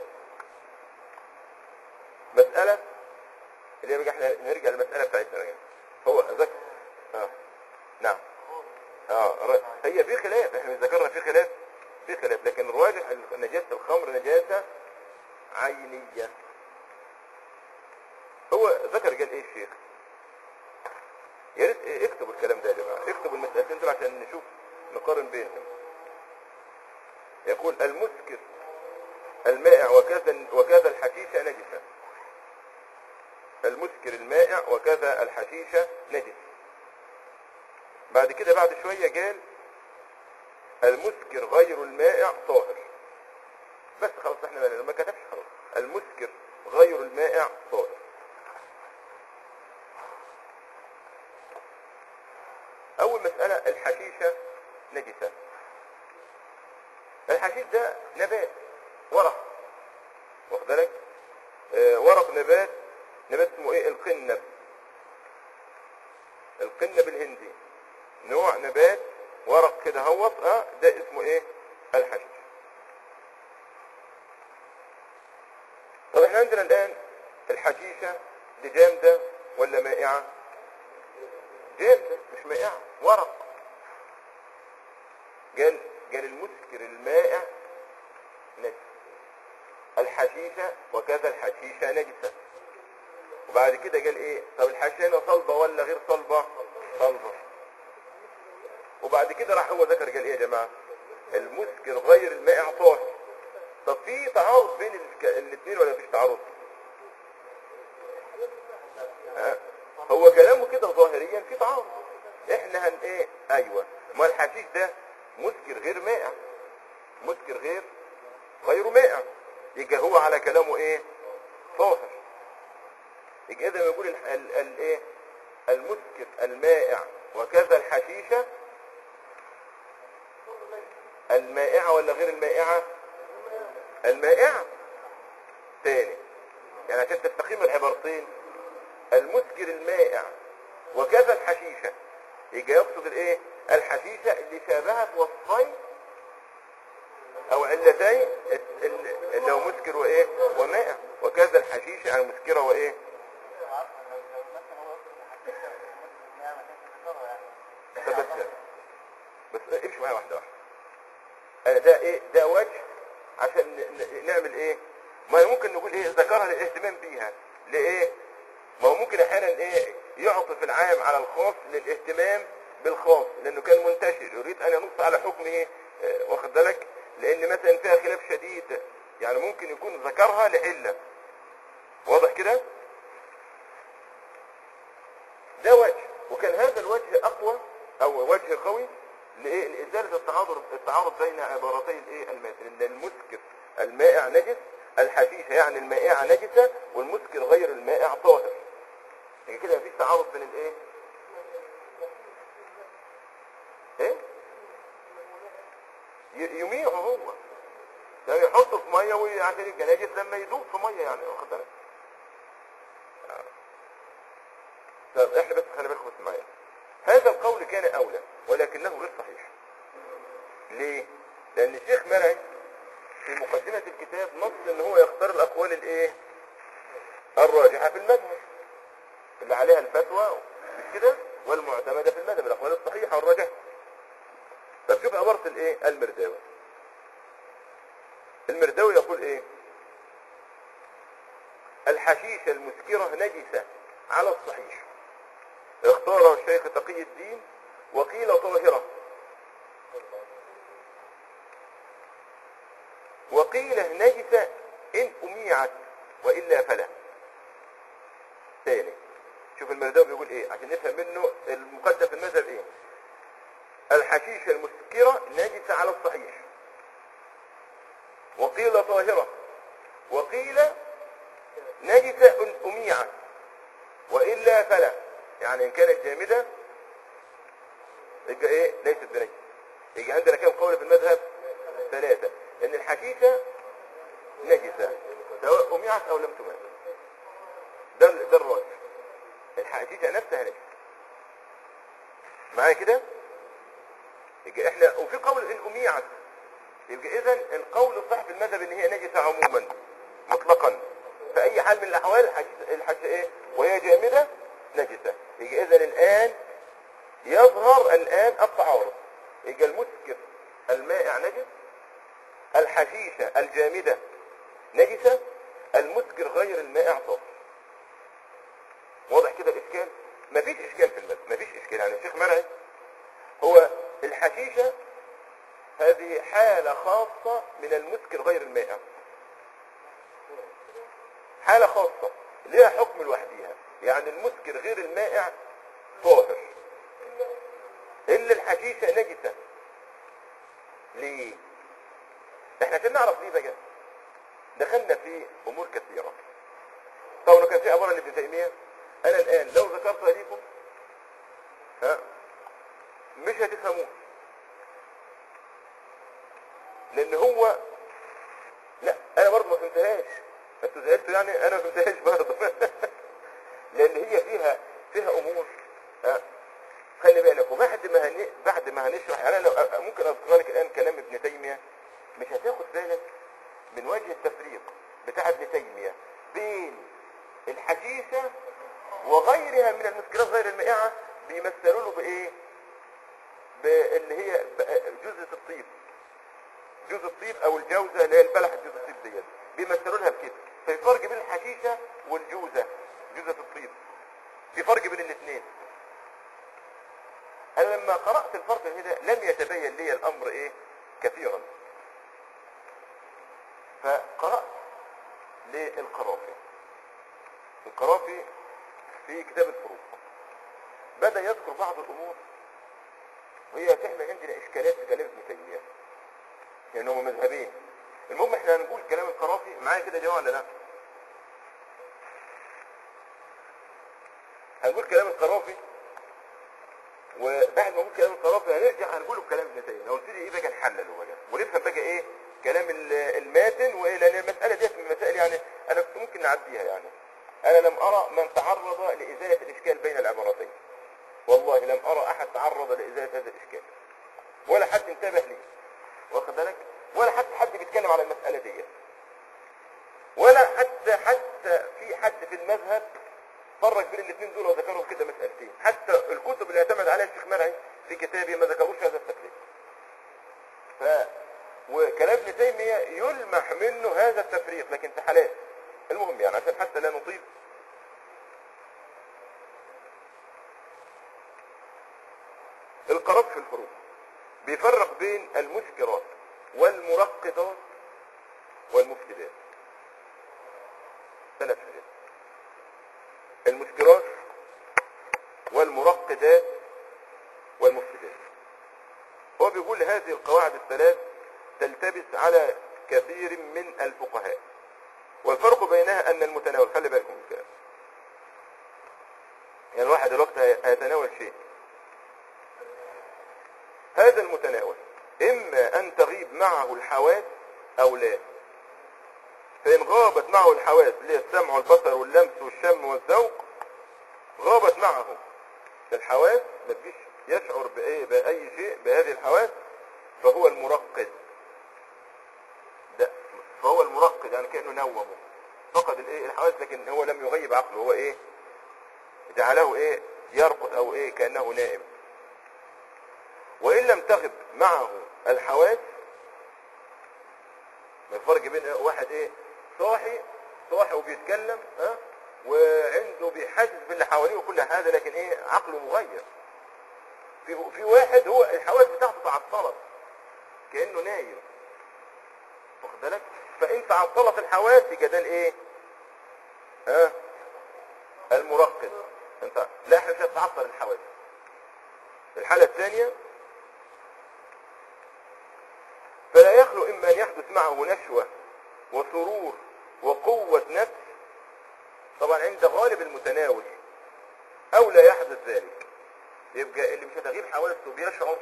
مسألة اللي هي بقى احنا نرجع للمسألة بتاعتنا يعني هو ذكر اه نعم اه ر- هي في خلاف احنا ذكرنا في خلاف في خلاف لكن الراجح ان نجاسة الخمر نجاسة عينية هو ذكر قال ايه الشيخ يا ريت إيه اكتبوا الكلام ده يا جماعه اكتبوا المسألتين دول عشان نشوف نقارن بينهم يقول المسكر المائع وكذا وكذا الحشيشة نجسة المسكر المائع وكذا الحشيشة نجس بعد كده بعد شوية قال المسكر غير المائع طاهر بس خلاص احنا ما- ما كتبش خلاص المسكر غير المائع طاهر اول مسألة الحشيشة نجسة الحشيش ده نبات ورق واخد بالك آه ورق نبات نبات اسمه ايه القنب القنب الهندي نوع نبات ورق كده هوط اه ده اسمه ايه الحشيش طب احنا عندنا الان الحشيشة دي جامدة ولا مائعة جامدة مش مائعة ورق قال قال المسكر المائع نجس الحشيشة وكذا الحشيشة نجسة وبعد كده قال ايه طب الحشيشة هنا صلبة ولا غير صلبة صلبة وبعد كده راح هو ذكر قال ايه يا جماعة المسكر غير المائع طاهر طب في تعارض بين الك- الاثنين ولا مفيش تعارض ها؟ هو كلامه كده ظاهريا في تعارض احنا هن ايه ايوه ما الحشيش ده مسكر غير مائع مسكر غير غير مائع يبقى هو على كلامه ايه طاهر يبقى اذا يقول ال- ال- ال- ايه المسكر المائع وكذا الحشيشة المائعة ولا غير المائعة المائعة تاني يعني عشان تستقيم العبارتين المسكر المائع وكذا الحشيشة يجي يقصد الايه الحشيشة اللي شابهت وصفين او علتين ال- اللي هو مسكر وايه ومائع وكذا الحشيشة المسكرة وايه طب بس بس امشي معايا واحدة واحدة انا ده ايه ده وجه عشان ن- ن- نعمل ايه ما ممكن نقول ايه ذكرها للاهتمام بيها لايه ما هو ممكن احيانا ايه يعطف العام على الخاص للاهتمام بالخاص لانه كان منتشر يريد ان ينص على حكم ايه آه، واخد بالك لان مثلا فيها خلاف شديد يعني ممكن يكون ذكرها لعله واضح كده ده وجه وكان هذا الوجه اقوى او وجه قوي لايه لازاله التعارض التعارض بين عبارتي الايه المتن ان المسكر المائع نجس الحشيشه يعني المائعه نجسه والمسكر غير المائع طاهر يعني كده مفيش تعارض بين الايه ايه ي- يميعه هو يعني يحطه في ميه وي- عشان يبقى نجس لما يذوب في ميه يعني واخد بالك طب احنا بس خلي بالكم بس معايا هذا القول كان اولى ولكنه غير صحيح ليه لان الشيخ مرعي في مقدمة الكتاب نص ان هو يختار الاقوال الايه الراجحة في المذهب اللي عليها الفتوى مش كده والمعتمدة في المذهب الاقوال الصحيحة والراجحة طب شوف عبارة الايه المرداوي المرداوي يقول ايه الحشيشة المسكرة نجسة على الصحيح اختاره الشيخ تقي الدين وقيل طاهرة وقيل نجسة إن أميعت وإلا فلا تاني شوف المرداوي بيقول ايه عشان نفهم منه المقدم في المذهب ايه الحشيشة المسكرة نجسة على الصحيح وقيل طاهرة وقيل نجسة إن أميعت وإلا فلا يعني إن كانت جامدة يبقى إيه ليست بنجس يجي عندنا كم قول في المذهب ثلاثة إن الحشيشة نجسة سواء أميعت أو لم تمات ده ال- ده الراجح الحشيشة نفسها نجسة معايا كده يبقى احنا وفي قول ان اميعت يبقى اذا القول الصح في المذهب ان هي نجسة عموما مطلقا في اي حال من الاحوال الحشيشة الحشيشة ايه وهي جامدة نجسة يبقى اذا الان يظهر الان التعارض يبقى المسكر المائع نجس الحشيشة الجامدة نجسة المسكر غير المائع طاهر واضح كده الاشكال مفيش اشكال في المذهب مفيش اشكال يعني الشيخ مرعي هو الحشيشة هذه حالة خاصة من المسكر غير المائع حالة خاصة ليها حكم لوحديها يعني المسكر غير المائع طاهر إلا الحشيشة نجسة ليه؟ احنا عشان نعرف ليه بقى دخلنا في امور كثيرة طبعا كان في عبارة لابن تيمية انا الان لو ذكرتها ليكم ها مش هتفهموه لان هو لا انا برضه ما فهمتهاش انتوا زعلتوا يعني انا ما فهمتهاش برضه لان هي فيها فيها امور ها خلي بالك وبعد ما هن... بعد ما هنشرح يعني انا لو ممكن اذكر لك الان كلام ابن تيميه مش هتاخد بالك من وجه التفريق بتاع ابن تيميه بين الحشيشه وغيرها من المسكرات غير المائعه بيمثلوا له بايه؟ باللي هي ب- جزء الطيب جزء الطيب او الجوزه اللي هي البلح جزء الطيب ديت بيمثلوا لها بكده في فرق بين الحشيشه والجوزه جوزه الطيب في فرق بين الاثنين انا لما قرات الفرق هنا لم يتبين لي الامر ايه كثيرا فقرات للقرافي القرافي في كتاب الفروق بدا يذكر بعض الامور وهي تعمل عندنا اشكالات في كلام ابن تيميه لان هم مذهبين المهم احنا هنقول كلام القرافي معايا كده جماعه ولا لا هنقول كلام القرافي وبعد ما نقول كلام القرافي هنرجع هنقوله بكلام ابن تيميه ونبتدي ايه بقى نحلل هو بقى ونفهم بقى ايه كلام ال- الماتن وايه لان المساله ديت من المسائل يعني انا كنت ممكن نعديها يعني انا لم ارى من تعرض لازاله الاشكال بين العبارتين والله لم ارى احد تعرض لازاله هذا الاشكال ولا حد انتبه لي واخد بالك ولا حتى حد بيتكلم على المساله ديت ولا حتى حتى في حد في المذهب فرق بين الاثنين دول وذكرهم كده مسألتين حتى الكتب اللي اعتمد عليها الشيخ مرعي في كتابه ما ذكروش هذا التفريق ف وكلام ابن تيمية يلمح منه هذا التفريق لكن في حالات المهم يعني عشان حتى لا نطيل القرار في الفروق بيفرق بين المسكرات والمرقدات والمفسدات ثلاث حاجات المسكرات والمرقدات والمفسدات هو بيقول هذه القواعد الثلاث تلتبس على كثير من الفقهاء والفرق بينها ان المتناول خلي بالكم من الكلام يعني الواحد الوقت هي- هيتناول شيء هذا المتناول اما ان تغيب معه الحواس او لا فان غابت معه الحواس اللي هي السمع والبصر واللمس والشم والذوق غابت معه الحواس ما تجيش يشعر بايه باي شيء بهذه الحواس فهو المرقد ده فهو المرقد يعني كانه نومه فقد الايه الحواس لكن هو لم يغيب عقله هو ايه جعله ايه يرقد او ايه كانه نائم وان لم تغب معه الحواس ما الفرق بين واحد ايه صاحي صاحي وبيتكلم ها وعنده بيحاسس باللي حواليه وكل هذا لكن ايه عقله مغير في في واحد هو الحواس بتاعته تعطلت كانه نايم واخد بالك فان تعطلت الحواس يبقى ده الايه ها المرقد انت لا احنا مش هتتعطل الحواس الحاله الثانيه فلا يخلو اما ان يحدث معه نشوه وسرور وقوه نفس طبعا عند غالب المتناول او لا يحدث ذلك يبقى اللي مش هتغيب حواسه بيشعر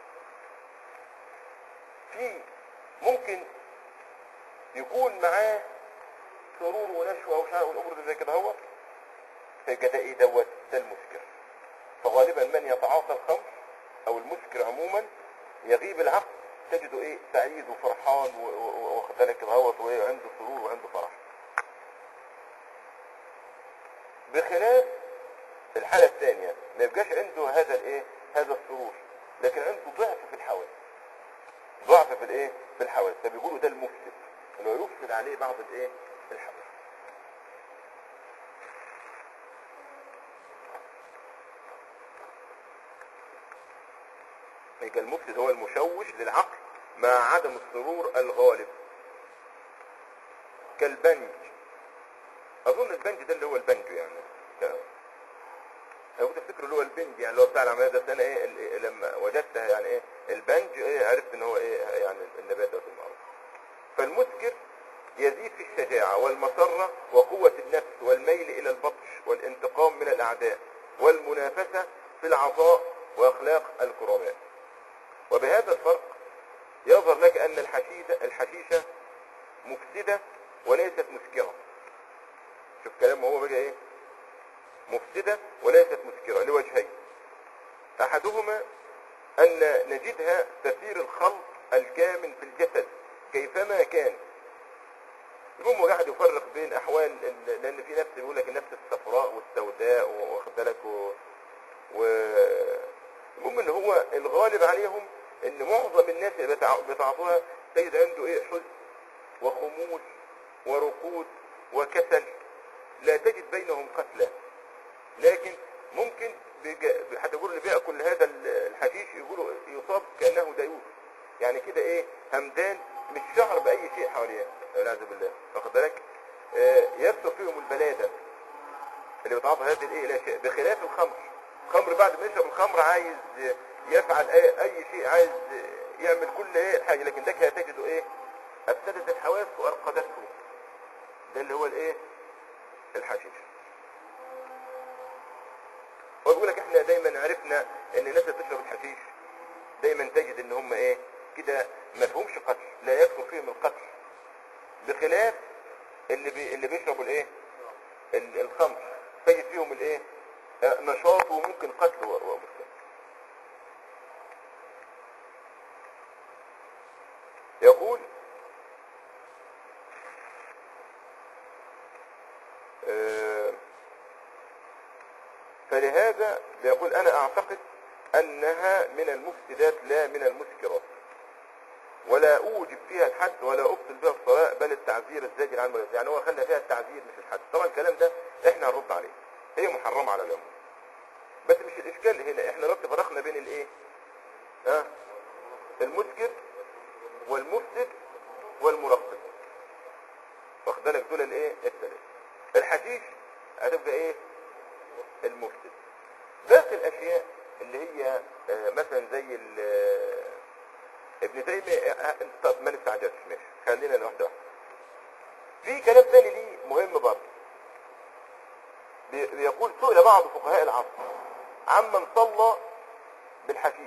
في ممكن يكون معاه سرور ونشوة وشعر والأمور زي كده هو فيبقى ده ايه دوت ده المسكر فغالبا من يتعاطى الخمر او المسكر عموما يغيب العقل تجده ايه سعيد وفرحان و- و- واخد بالك كده هوت وعنده سرور وعنده فرح بخلاف الحالة الثانية ما يبقاش عنده هذا الايه هذا السرور لكن عنده ضعف في الحواس ضعف في الايه في الحواس فبيقولوا ده المفسد اللي هو يفسد عليه بعض الايه الحواس يبقى المفسد هو المشوش للعقل مع عدم السرور الغالب كالبنج اظن البنج ده اللي هو البنج يعني ك- انا كنت افتكر اللي هو البنج يعني اللي هو بتاع العمليه ده بس انا ايه ال- لما وجدتها يعني ايه البنج ايه عرفت ان هو ايه يعني النبات ده المعروف فالمسكر يزيد في الشجاعة والمسرة وقوة النفس والميل إلى البطش والانتقام من الأعداء والمنافسة في العطاء وأخلاق الكرماء وبهذا الفرق يظهر لك أن الحشيشة, الحشيشة مفسدة وليست مسكرة شوف كلامه هو بقى إيه مفسدة وليست مسكرة لوجهين أحدهما أن نجدها تثير الخلط الكامن في الجسد كيفما كان يقوم قاعد يفرق بين احوال ال- لان في نفس بيقول لك النفس الصفراء والسوداء واخد بالك و... و... المهم ان هو الغالب عليهم ان معظم الناس اللي بتع- بتعاطوها تجد عنده ايه حزن وخمول وركود وكسل لا تجد بينهم قتلى لكن ممكن بيجا- حتى يقول اللي بياكل هذا ال- الحشيش يقولوا يصاب كانه ديوث يعني كده ايه همدان مش شعر باي شيء حواليه والعياذ بالله واخد بالك آه، يكثر فيهم البلاده اللي بتعاطى هذه الايه الاشياء بخلاف الخمر الخمر بعد ما يشرب الخمر عايز يفعل اي, أي شيء عايز يعمل كل ايه حاجه لكن ده كده تجده ايه افسدت الحواس وارقدته ده اللي هو الايه الحشيش وبيقول لك احنا دايما عرفنا ان الناس اللي بتشرب الحشيش دايما تجد ان هم ايه كده ما فيهمش قتل لا يكثر فيهم القتل بخلاف اللي بي اللي بيشربوا الايه ال- الخمر تجد فيهم الايه آه، نشاط وممكن قتل و- ومسلم يقول آه، فلهذا يقول انا اعتقد انها من المفسدات لا من المسكرات ولا اوجب فيها الحد ولا ابطل بها الصلاه بل التعذير الزاجر عن المريض يعني هو خلى فيها التعذير مش الحد طبعا الكلام ده احنا هنرد عليه هي محرمه على العموم بس مش الاشكال هنا احنا دلوقتي فرقنا بين الايه ها المسكر والمفسد والمرقب واخد بالك دول الايه الثلاثه الحشيش هتبقى ايه المفسد باقي الاشياء اللي هي آه، مثلا زي ال- آه، ابن تيمية آه، آه، طب ما نستعجلش ماشي خلينا لوحده واحده في كلام تاني ليه مهم برضه بي- بيقول سئل بعض فقهاء العصر عمن صلى بالحشيش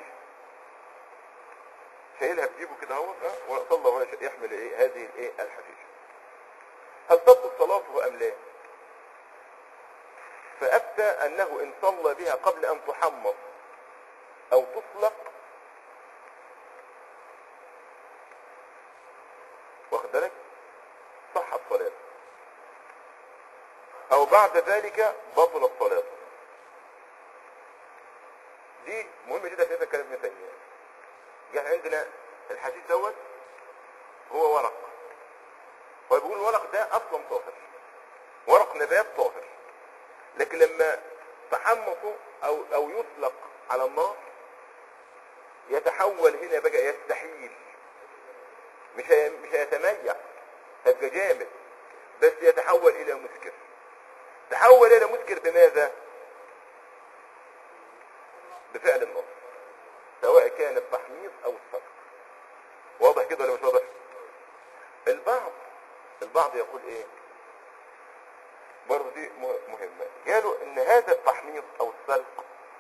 شايلها في جيبه كده اهو آه، وصلى وهو يحمل ايه هذه الايه الحشيش هل تبطل صلاته ام لا فافتى انه ان صلى بها قبل ان تحمص او تطلق واخد بالك صحت صلاته او بعد ذلك بطلت صلاته دي مهم جدا في هذا الكلام ابن تيميه جه عندنا الحديث دوت هو ورق هو بيقول الورق ده اصلا طاهر ورق نبات طاهر لكن لما تحمصه او او يطلق على النار يتحول هنا بقى يستحيل مش هي مش هيتميع هيبقى جامد بس يتحول الى مسكر تحول الى مسكر بماذا بفعل النار سواء كان التحميص او السلق واضح كده ولا مش واضح البعض البعض يقول ايه برضه دي مه- مهمة قالوا ان هذا التحميص او السلق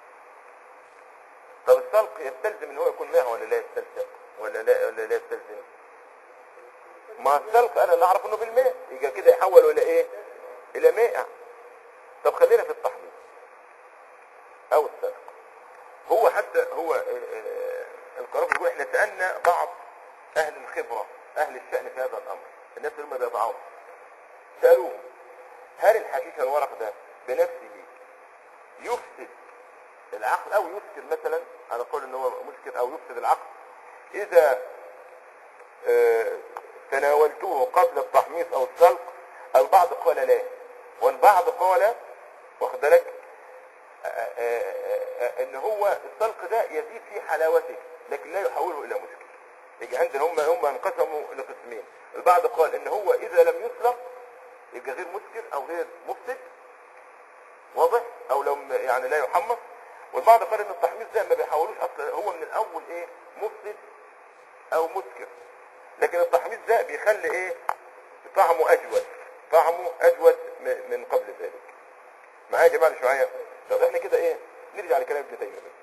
طب السلق يستلزم ان هو يكون ماء ولا لا يستلزم ولا لا ولا لا يستلزم ما السلق انا اللي اعرف انه بالماء يبقى كده يحول الى ايه الى مائع طب خلينا في التحميص او السلق هو حتى هو آه، آه، القرار بيقول احنا سالنا بعض اهل الخبره اهل الشان في هذا الامر الناس اللي هم بيضعوا سالوهم هل الحشيش الورق ده بنفسه يفسد العقل او يسكر مثلا انا اقول ان هو مسكر او يفسد العقل اذا آه، تناولته قبل التحميص او السلق البعض قال لا والبعض قال واخد بالك آه، آه، آه، ان هو السلق ده يزيد في حلاوته لكن لا يحوله الى مسكر يجي عندنا هم هم انقسموا لقسمين البعض قال ان هو اذا لم يسلق يبقى غير مسكر او غير مفسد واضح او لو م- يعني لا يحمص والبعض قال ان التحميص ده ما بيحولوش اصلا هو من الاول ايه مفسد او مسكر لكن التحميص ده بيخلي ايه طعمه اجود طعمه اجود م- من قبل ذلك معايا يا جماعه مش معايا طب احنا كده ايه نرجع لكلام ابن تيميه بس.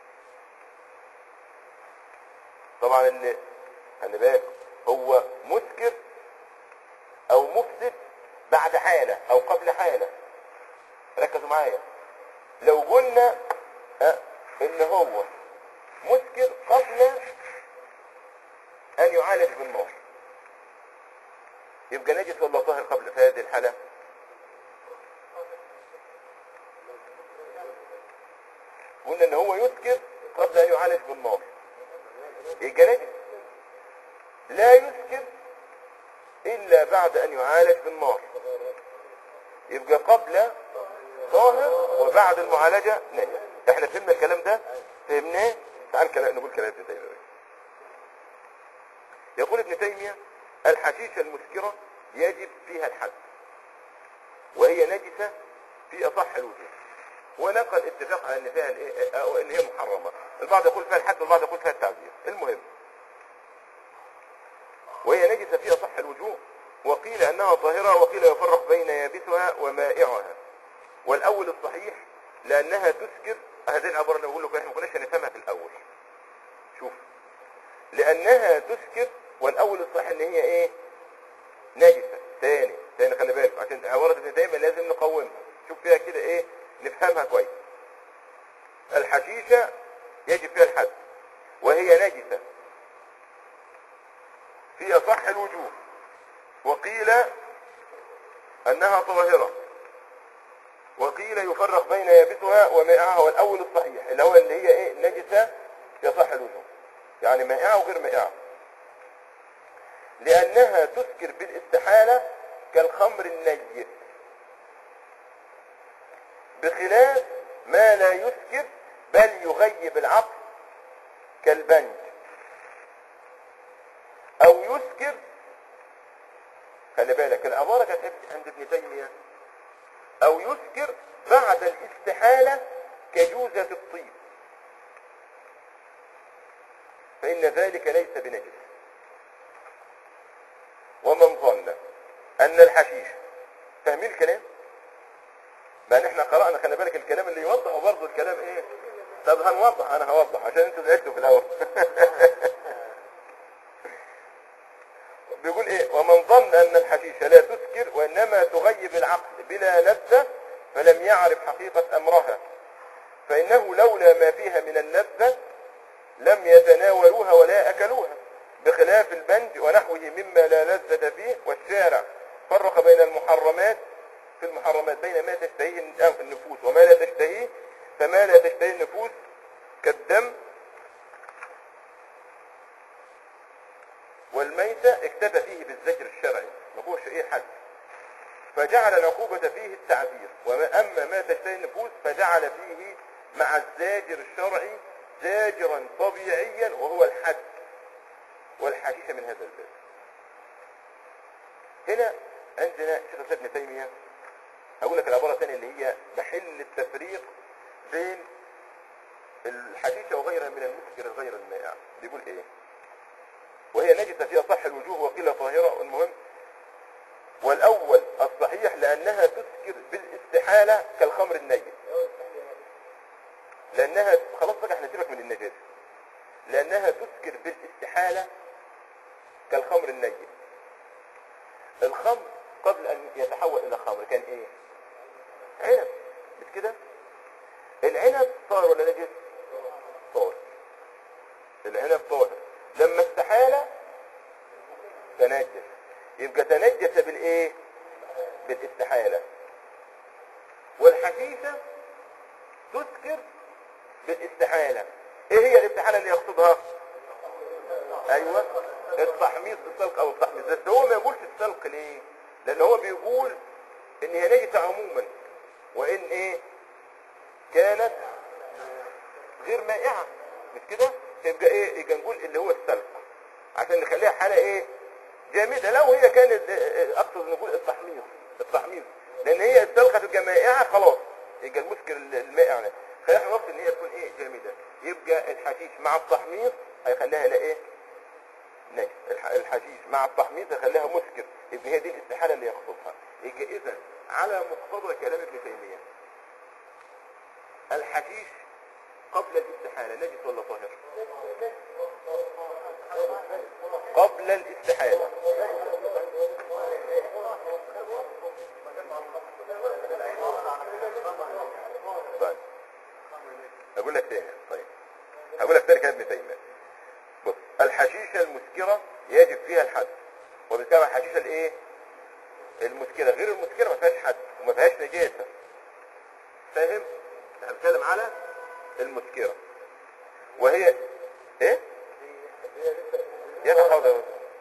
طبعا اللي خلي بالك هو مسكر او مفسد بعد حالة او قبل حالة ركزوا معايا لو قلنا اه ان هو مسكر قبل ان يعالج بالنار يبقى نجس ولا طاهر قبل في هذه الحالة قلنا ان هو يسكر قبل ان يعالج بالنار يبقى نجس لا يسكر الا بعد ان يعالج بالنار يبقى قبل طاهر وبعد المعالجة نجس احنا فهمنا الكلام ده فهمناه تعال كلام نقول كلام ابن تيمية يقول ابن تيمية الحشيشة المسكرة يجب فيها الحد وهي نجسة في أصح الوجوه ونقل اتفاق على ان فيها الإيه- أو ان هي محرمة البعض يقول فيها الحد والبعض يقول فيها التعزير المهم وهي نجسة في أصح الوجوه وقيل أنها طاهرة وقيل يفرق بين يابسها ومائعها والأول الصحيح لأنها تسكر هذه العبارة اللي بقول لكم احنا ما كناش هنفهمها في الأول شوف لأنها تسكر والأول الصحيح إن هي إيه نجسة تاني تاني خلي بالك عشان عبارة ابن تيمية لازم نقومها شوف فيها كده إيه نفهمها كويس الحشيشة يجب فيها الحد وهي نجسة في أصح الوجوه وقيل أنها طاهرة وقيل يفرق بين يابسها ومائعها والأول الصحيح اللي هو اللي هي إيه نجسة في أصح الوجوه يعني مائعة وغير مائعة لأنها تسكر بالاستحالة كالخمر النيء بخلاف ما لا يسكر بل يغيب العقل كالبنج او يسكر خلي بالك العبارة كانت عند ابن تيمية او يسكر بعد الاستحالة كجوزة الطيب فإن ذلك ليس بنجس ومن ظن أن الحشيش فاهمين الكلام؟ ما ان احنا قرأنا خلي بالك الكلام اللي يوضح وبرضه الكلام ايه طب هنوضح انا هوضح عشان انتوا زعلتوا في الاول بيقول ايه ومن ظن ان الحشيش لا تسكر وانما تغيب العقل بلا لذة فلم يعرف حقيقة امرها فانه لولا ما فيها من اللذة لم يتناولوها ولا اكلوها بخلاف البنج ونحوه مما لا لذة فيه والشارع فرق بين المحرمات في المحرمات بين ما تشتهيه النفوس وما لا تشتهيه فما لا تشتهيه النفوس كالدم والميتة اكتفى فيه بالزجر الشرعي ما فيهوش ايه حد فجعل العقوبة فيه التعذير وما أما ما تشتهي النفوس فجعل فيه مع الزاجر الشرعي زاجرا طبيعيا وهو الحد والحشيشة من هذا الباب هنا عندنا شيخ الإسلام ابن تيمية هقول لك العبارة الثانية اللي هي محل التفريق بين الحشيشة وغيرها من المسكر غير المائع بيقول ايه وهي نجسة في أصح الوجوه وقيل طاهرة المهم والأول الصحيح لأنها تسكر بالاستحالة كالخمر النيء لأنها خلاص بقى احنا سيبك من النجاسة لأنها تسكر بالاستحالة كالخمر النيء الخمر قبل أن يتحول إلى خمر كان إيه؟ عنب مش كده؟ العنب طاهر ولا نجس؟ طاهر العنب طاهر لما استحال تنجس يبقى تنجس بالايه بالاستحالة والحشيشة تسكر بالاستحالة ايه هي الاستحالة اللي يقصدها ايوه التحميص السلق او التحميص بس هو ما يقولش السلق ليه لان هو بيقول ان هي نجسة عموما وان ايه كانت غير مائعة مش كده يبقى ايه يبقى نقول اللي هو السلق عشان نخليها حالة ايه جامدة لو هي كانت آه، اقصد نقول التحميص التحميص لان هي استلقت الجمائعة خلاص يبقى المسكر المائع ده خلينا نقصد ان هي تكون ايه جامدة يبقى الحشيش مع التحميص هيخليها لا ايه نجس الح- الحشيش مع التحميص هيخليها مسكر يبقى هي دي الاستحالة اللي يقصدها يبقى اذا على مقتضى كلام ابن تيمية الحشيش قبل الاستحالة نجس ولا طاهر قبل الاستحالة طيب اقول لك تاني طيب هقول لك تاني كلام ابن تيمية بص الحشيشة المسكرة يجب فيها الحد وبالتالي الحشيشة الايه المسكرة غير المسكرة ما فيهاش حد وما فيهاش نجاسة فاهم احنا بنتكلم على المسكرة وهي ايه يتحاضر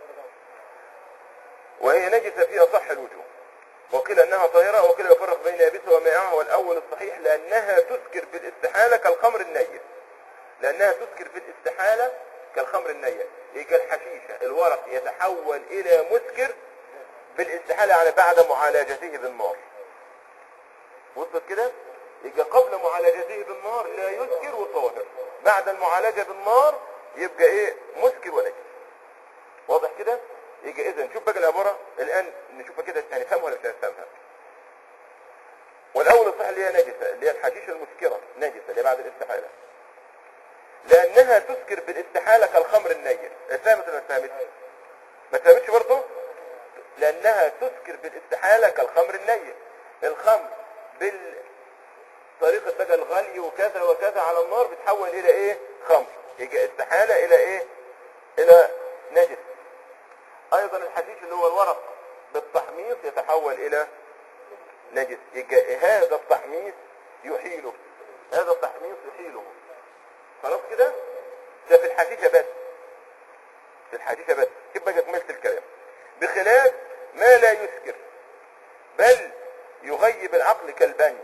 وهي نجسة في أصح الوجوه وقيل أنها طاهرة وقيل يفرق بين يابسها ومائعها والأول الصحيح لأنها تسكر في الاستحالة كالخمر النية لأنها تسكر في الاستحالة كالخمر النية يجي الحشيشة الورق يتحول إلى مسكر بالاستحالة يعني بعد معالجته بالنار وصلت كده يبقى قبل معالجته بالنار لا يسكر وطاهر بعد المعالجة بالنار يبقى ايه مسكر ونجس واضح كده يبقى اذا نشوف بقى العبارة الان نشوفها كده هنفهمها ولا مش هنفهمها والاول الصح اللي هي نجسة اللي هي الحشيشة المسكرة نجسة اللي هي بعد الاستحالة لانها تسكر بالاستحالة كالخمر النية فهمت ولا ما فهمتش ما فهمتش برضه لانها تسكر بالاستحالة كالخمر النية الخمر بال طريقة بقى الغلي وكذا وكذا على النار بتحول الى ايه خمر يجي استحالة الى ايه الى نجس ايضا الحشيش اللي هو الورق بالتحميص يتحول الى نجس يجي هذا التحميص يحيله هذا التحميص يحيله خلاص كده ده في الحشيشة بس في الحشيشة بس كيف بقى كملت الكلام بخلاف ما لا يسكر بل يغيب العقل كالبنج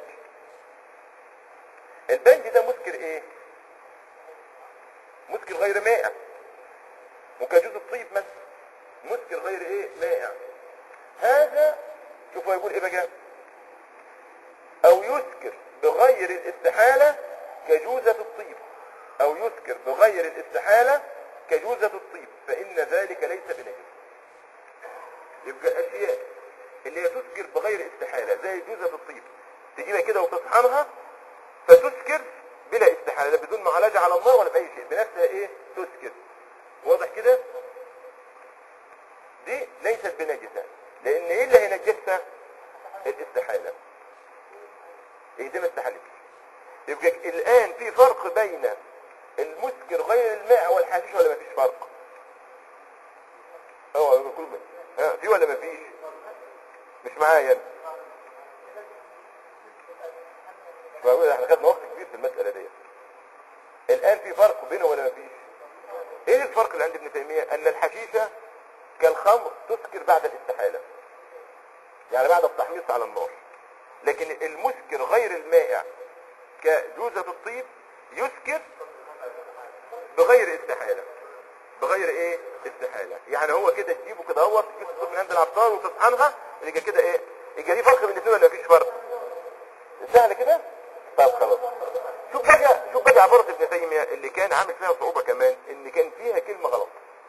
البنج ده مسكر ايه مسكر غير مائع وكجوز الطيب مثلا مسكر غير ايه مائع هذا شوفوا يقول ايه بقى او يسكر بغير الاستحالة كجوزة الطيب او يسكر بغير الاستحالة كجوزة الطيب فان ذلك ليس بنجس يبقى الاشياء اللي هي تسكر بغير استحالة زي جوزة الطيب تجيبها كده وتطحنها فتسكر بلا استحالة لا بدون معالجة على النار ولا بأي شيء بنفسها ايه تسكر واضح كده دي ليست بنجسة لان ايه اللي هينجسها الاستحالة ايه دي ما استحالتش يبقى الان في فرق بين المسكر غير الماء والحشيش ولا ما فيش فرق اه كل ها في ولا ما فيش مش معايا انا مش معقول احنا خدنا وقت كبير في المسألة دي الان في فرق بينه ولا ما فيش ايه الفرق اللي عند ابن تيمية ان الحشيشة كالخمر تسكر بعد الاستحالة يعني بعد التحميص على النار لكن المسكر غير المائع كجوزة الطيب يسكر بغير استحالة بغير ايه استحالة يعني هو كده تجيبه كده هو تجيب الطيب من عند العطار وتطحنها يبقى كده ايه يبقى دي فرق بين الاثنين ولا مفيش فرق سهل كده طب خلاص شوف بقى شوف بقى عبارة ابن تيمية اللي كان عامل فيها صعوبة كمان ان كان فيها كلمة غلط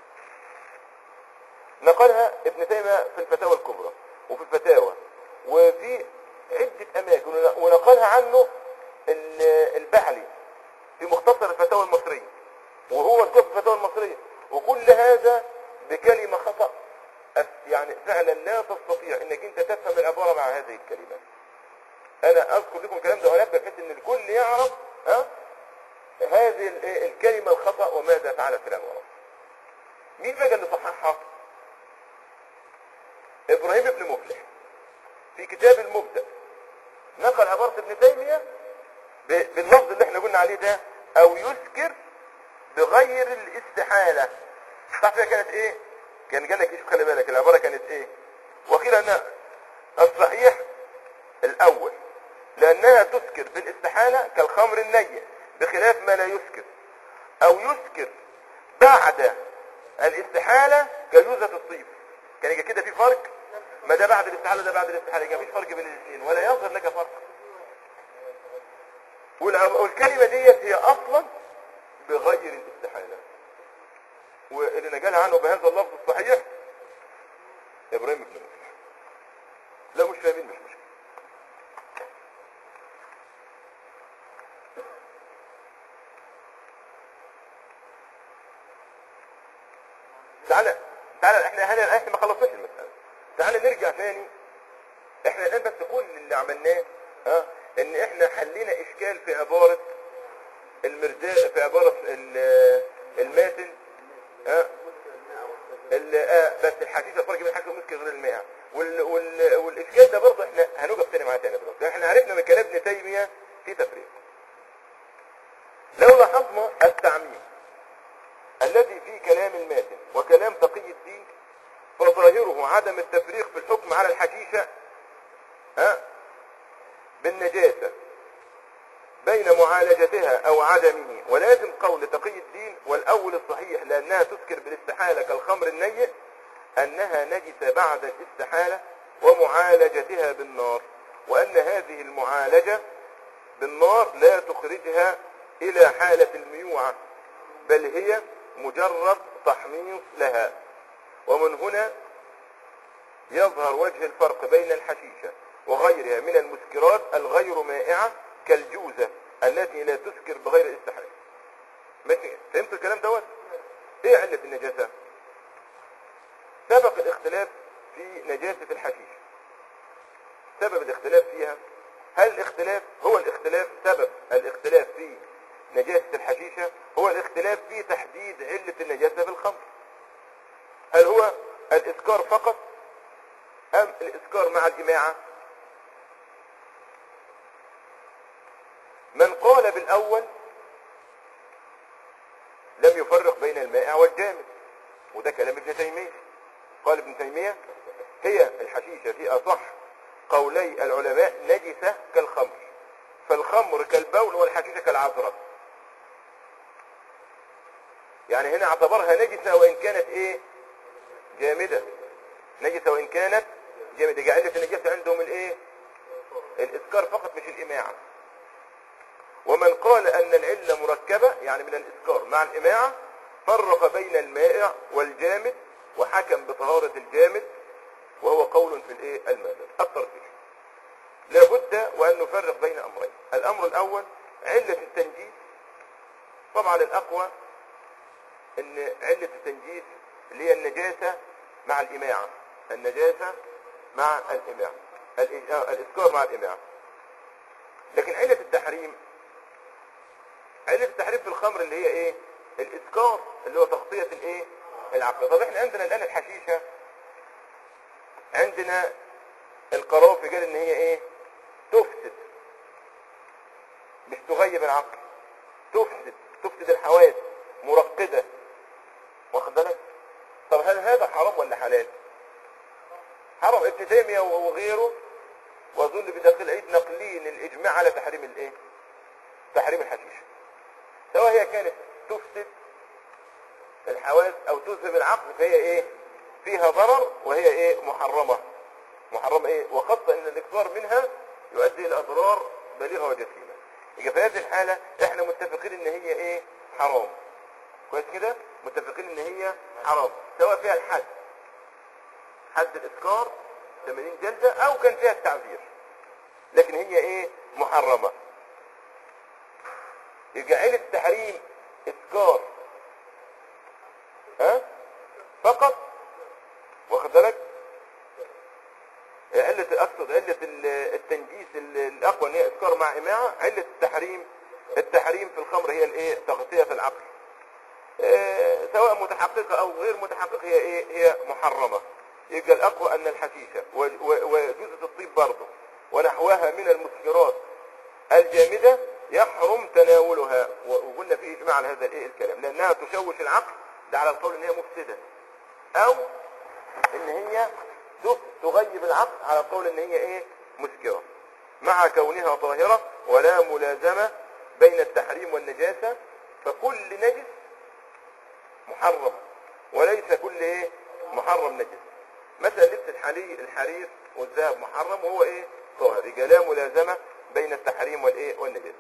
نقلها ابن تيمية في الفتاوى الكبرى وفي الفتاوى وفي عدة اماكن ونقلها عنه ال- البعلي في مختصر الفتاوى المصرية وهو الكتب الفتاوى المصرية وكل هذا بكلمة خطأ أس- يعني فعلا لا تستطيع انك انت تفهم العبارة مع هذه الكلمات انا اذكر لكم الكلام ده وانبه بحيث ان الكل يعرف ها هذه ال- الكلمة الخطأ وماذا فعلت في العبارة مين بقى اللي صححها ابراهيم بن مفلح في كتاب المبدأ نقل عبارة ابن تيمية ب- باللفظ اللي احنا قلنا عليه ده او يسكر بغير الاستحالة صح فيها كانت ايه كان قال لك ايش خلي بالك العبارة كانت ايه وقيل ان الصحيح الاول لانها تسكر بالاستحالة كالخمر النية بخلاف ما لا يسكر او يسكر بعد الاستحالة كجوزة الطيب كان يبقى كده في فرق ما ده بعد الاستحالة ده بعد الاستحالة يبقى مفيش فرق بين الاثنين ولا يظهر لك فرق والع- والكلمة ديت هي اصلا بغير الاستحالة واللي نقلها عنه بهذا اللفظ الصحيح ابراهيم بن مسلم لا مش فاهمين مش مشكلة تعالى تعالى احنا هنا احنا ما خلصناش المسألة تعالى نرجع ثاني احنا الان بس كل اللي عملناه ها ان احنا حلينا اشكال في عبارة المرجاء في عبارة ال- الماتن ها ال- آه بس الحشيش الفرق بين الحشيش والمسك غير المائع وال وال والاشكال ده برضه احنا هنوقف تاني معاه تاني دلوقتي احنا عرفنا من كلام ابن تيمية في تفريق لو لاحظنا التعميم الذي في كلام الماتن وكلام تقي الدين فظاهره عدم التفريق في الحكم على الحشيشة ها بالنجاسة بين معالجتها او عدمه ولازم قول تقي الدين والاول الصحيح لانها تسكر بالاستحالة كالخمر النيء انها نجسة بعد الاستحالة ومعالجتها بالنار وان هذه المعالجة بالنار لا تخرجها الى حالة الميوعة بل هي مجرد تحميص لها ومن هنا يظهر وجه الفرق بين الحشيشة وغيرها من المسكرات الغير مائعة كالجوزة التي لا تسكر بغير الاستحالة ماشي فهمت الكلام دوت ايه علة النجاسة سبق الاختلاف في نجاسة الحشيش سبب الاختلاف فيها هل الاختلاف هو الاختلاف سبب الاختلاف في نجاسة الحشيشة هو الاختلاف في تحديد علة النجاسة في الخمر هل هو الاسكار فقط ام الاسكار مع الجماعة من قال بالاول لم يفرق بين المائع والجامد وده كلام ابن تيمية قال ابن تيمية هي الحشيشة في اصح قولي العلماء نجسة كالخمر فالخمر كالبول والحشيشة كالعذرة يعني هنا اعتبرها نجسة وان كانت ايه جامدة نجسة وان كانت جامدة جعلت النجاسة عندهم الايه الاسكار فقط مش الاماعة ومن قال ان العلة مركبة يعني من الاسكار مع الاماعة فرق بين المائع والجامد وحكم بطهارة الجامد وهو قول في الايه المذهب الترجيح لابد وان نفرق بين امرين الامر الاول علة التنجيس طبعا الاقوى ان علة التنجيس اللي هي النجاسة مع الاماعة النجاسة مع الاماعة الإ- آه، الاسكار مع الاماعة لكن علة التحريم علة التحريم في الخمر اللي هي ايه الاسكار اللي هو تغطية الايه العقل طب احنا عندنا الان الحشيشة عندنا القرافي قال ان هي ايه تفسد مش تغيب العقل تفسد تفسد الحواس مرقدة واخد بالك طب هل هذا حرام ولا حلال حرام ابن تيمية وغيره واظن بداخل عيد نقلين الاجماع على تحريم الايه تحريم الحشيشة سواء هي كانت تفسد الحواس او تذهب العقل فهي ايه فيها ضرر وهي ايه محرمة محرمة ايه وخاصة ان الاكثار منها يؤدي الى اضرار بالغة وجسيمة يبقى في هذه الحالة احنا متفقين ان هي ايه حرام كويس كده متفقين ان هي حرام سواء فيها الحد حد الاسكار 80 جلدة او كان فيها التعذير لكن هي ايه محرمة يبقى عيلة التحريم اسكار ها فقط واخد بالك علة اقصد علة ال- التنجيس ال- الاقوى ان هي اسكار مع اماعة علة التحريم التحريم في الخمر هي الايه تغطية العقل آه، سواء متحققة او غير متحققة هي ايه هي محرمة يبقى الاقوى ان الحشيشة و- و- وجوزة الطيب برضه ونحوها من المسكرات الجامدة يحرم تناولها و- وقلنا في اجماع على هذا الايه الكلام لانها تشوش العقل ده على القول ان هي مفسدة او ان هي ت- تغيب العقل على القول ان هي ايه مسكرة مع كونها طاهرة ولا ملازمة بين التحريم والنجاسة فكل نجس محرم ولا محرم نجس مثلا لبس الحلي الحرير والذهب محرم وهو ايه طاهر يبقى لا ملازمه بين التحريم والايه والنجاسه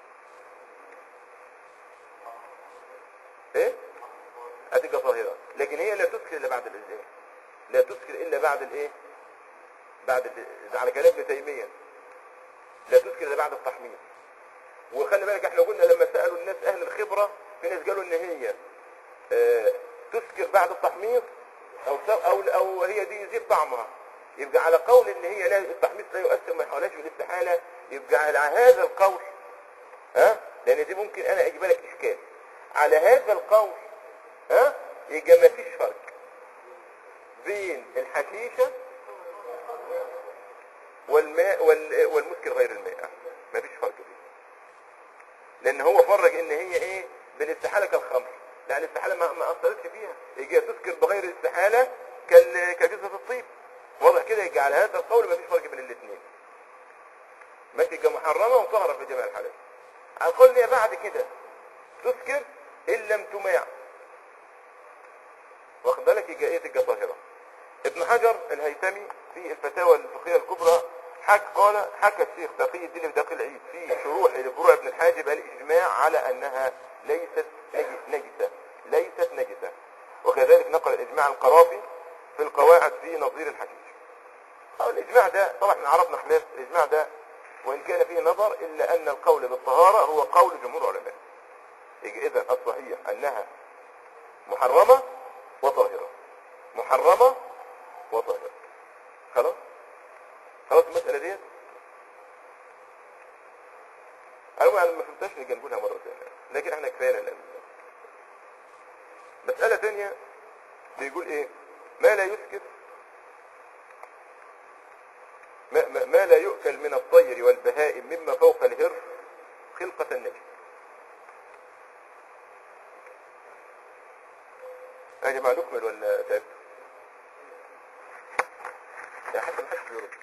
ايه هتبقى طاهره لكن هي لا تسكر الا بعد الايه لا تسكر الا بعد الايه بعد ال- على كلام ابن تيميه لا تسكر الا بعد التحمير وخلي بالك احنا قلنا لما سالوا الناس اهل الخبره في ناس قالوا ان هي آه، تسكر بعد التحمير او س- او او هي دي يزيد طعمها يبقى على قول ان هي لا التحميص لا يؤثر ما يحولهاش بالاستحاله يبقى على هذا القول ها لان دي ممكن انا اجيب لك اشكال على هذا القول ها يبقى ما فيش فرق بين الحشيشه والماء وال- والمسكر غير الماء ما فيش فرق بين لان هو فرج ان هي ايه بالاستحاله كالخمر لا الاستحاله ما, ما اثرتش فيها يجي تسكر بغير الاستحاله كال- كجزة الطيب واضح كده يجي على هذا القول ما فيش فرق بين الاثنين ماشي يبقى محرمه وطهره في جميع الحالات على القول إن هي بعد كده تسكر ان لم تماع واخد بالك يجي ايه تبقى طاهره ابن حجر الهيثمي في الفتاوى الفقهيه الكبرى حك قال حكى الشيخ تقي الدين بدقي العيد في شروح لفروع ابن الحاجب الاجماع على انها ليست نج- نجسه ليست نجسه وكذلك نقل الاجماع القرافي في القواعد في نظير الحشيش أو الاجماع ده طبعا احنا عرفنا خلاف الاجماع ده وان كان فيه نظر الا ان القول بالطهاره هو قول جمهور العلماء اذا الصحيح انها محرمه وطاهره محرمه وطاهره خلاص خلاص المسألة ديت أنا ما ما فهمتهاش نيجي نقولها مرة ثانية لكن احنا كفاية الآن مسألة ثانية بيقول إيه ما لا يسكت ما, ما, ما لا يؤكل من الطير والبهائم مما فوق الهر خلقة النجس يا جماعة نكمل ولا تعبت؟ يا حتى ما حدش بيرد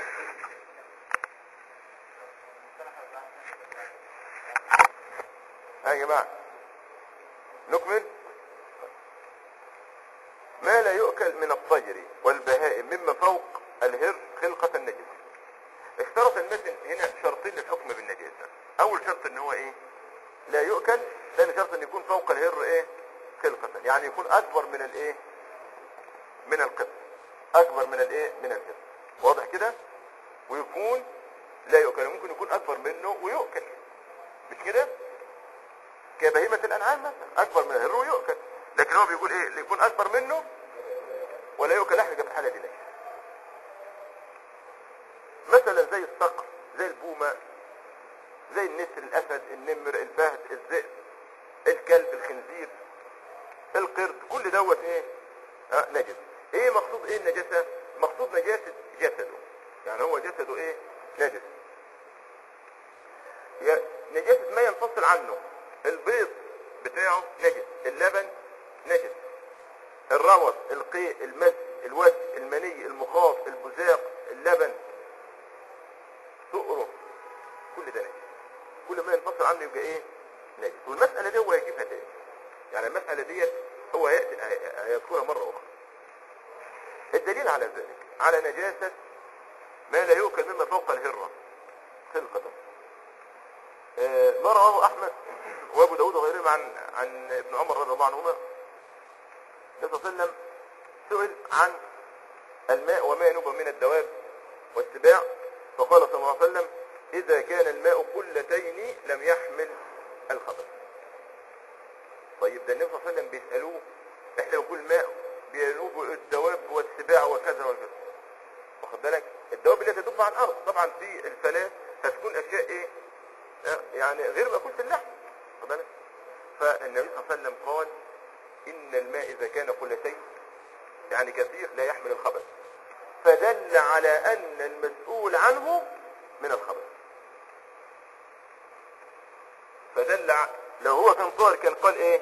ها يا جماعة نكمل ما لا يؤكل من الطير والبهائم مما فوق الهر خلقة النجس اشترط المتن هنا شرطين للحكم بالنجاسة اول شرط ان هو ايه لا يؤكل ثاني شرط ان يكون فوق الهر ايه خلقة يعني يكون اكبر من الايه من القط اكبر من الايه من الهر واضح كده ويكون لا يؤكل ممكن يكون اكبر منه ويؤكل مش كده كبهيمة الانعام مثلا اكبر من الهر ويؤكل لكن هو بيقول ايه اللي يكون اكبر منه ولا يؤكل احنا في الحالة دي ليه مثلا زي الصقر زي البومة زي النسر الاسد النمر الفهد الذئب الكلب الخنزير القرد كل دوت ايه اه نجس ايه مقصود ايه النجاسة مقصود نجاسة جسده يعني هو جسده ايه نجس يا- نجاسة ما ينفصل عنه البيض بتاعه نجس اللبن نجس الروث القيء المز الوجه المني المخاط البزاق اللبن سؤره كل ده نجس كل ما ينفصل عنه يبقى ايه نجس والمسألة دي هو هيجيبها تاني يعني المسألة ديت هو هيأتي هي- هيذكرها مرة أخرى الدليل على ذلك على نجاسة ما لا يؤكل مما فوق الهرة خلقة آه، ما رواه أحمد وأبو داود وغيرهم عن عن ابن عمر رضي الله عنهما النبي صلى الله عليه وسلم سئل عن الماء وما ينوب من الدواب والسباع فقال صلى الله عليه وسلم إذا كان الماء قلتين لم يحمل الخبث طيب ده النبي صلى الله عليه وسلم بيسألوه احنا بنقول ماء بينوب الدواب والسباع وكذا وكذا واخد بالك الدواب اللي تدب على الارض طبعا في الفلاة هتكون اشياء ايه آه، يعني غير مأكولة اللحم واخد بالك فالنبي صلى الله عليه وسلم قال ان الماء اذا كان قلتين يعني كثير لا يحمل الخبث فدل على ان المسؤول عنه من الخبث فدل ع- لو هو كان طاهر كان قال ايه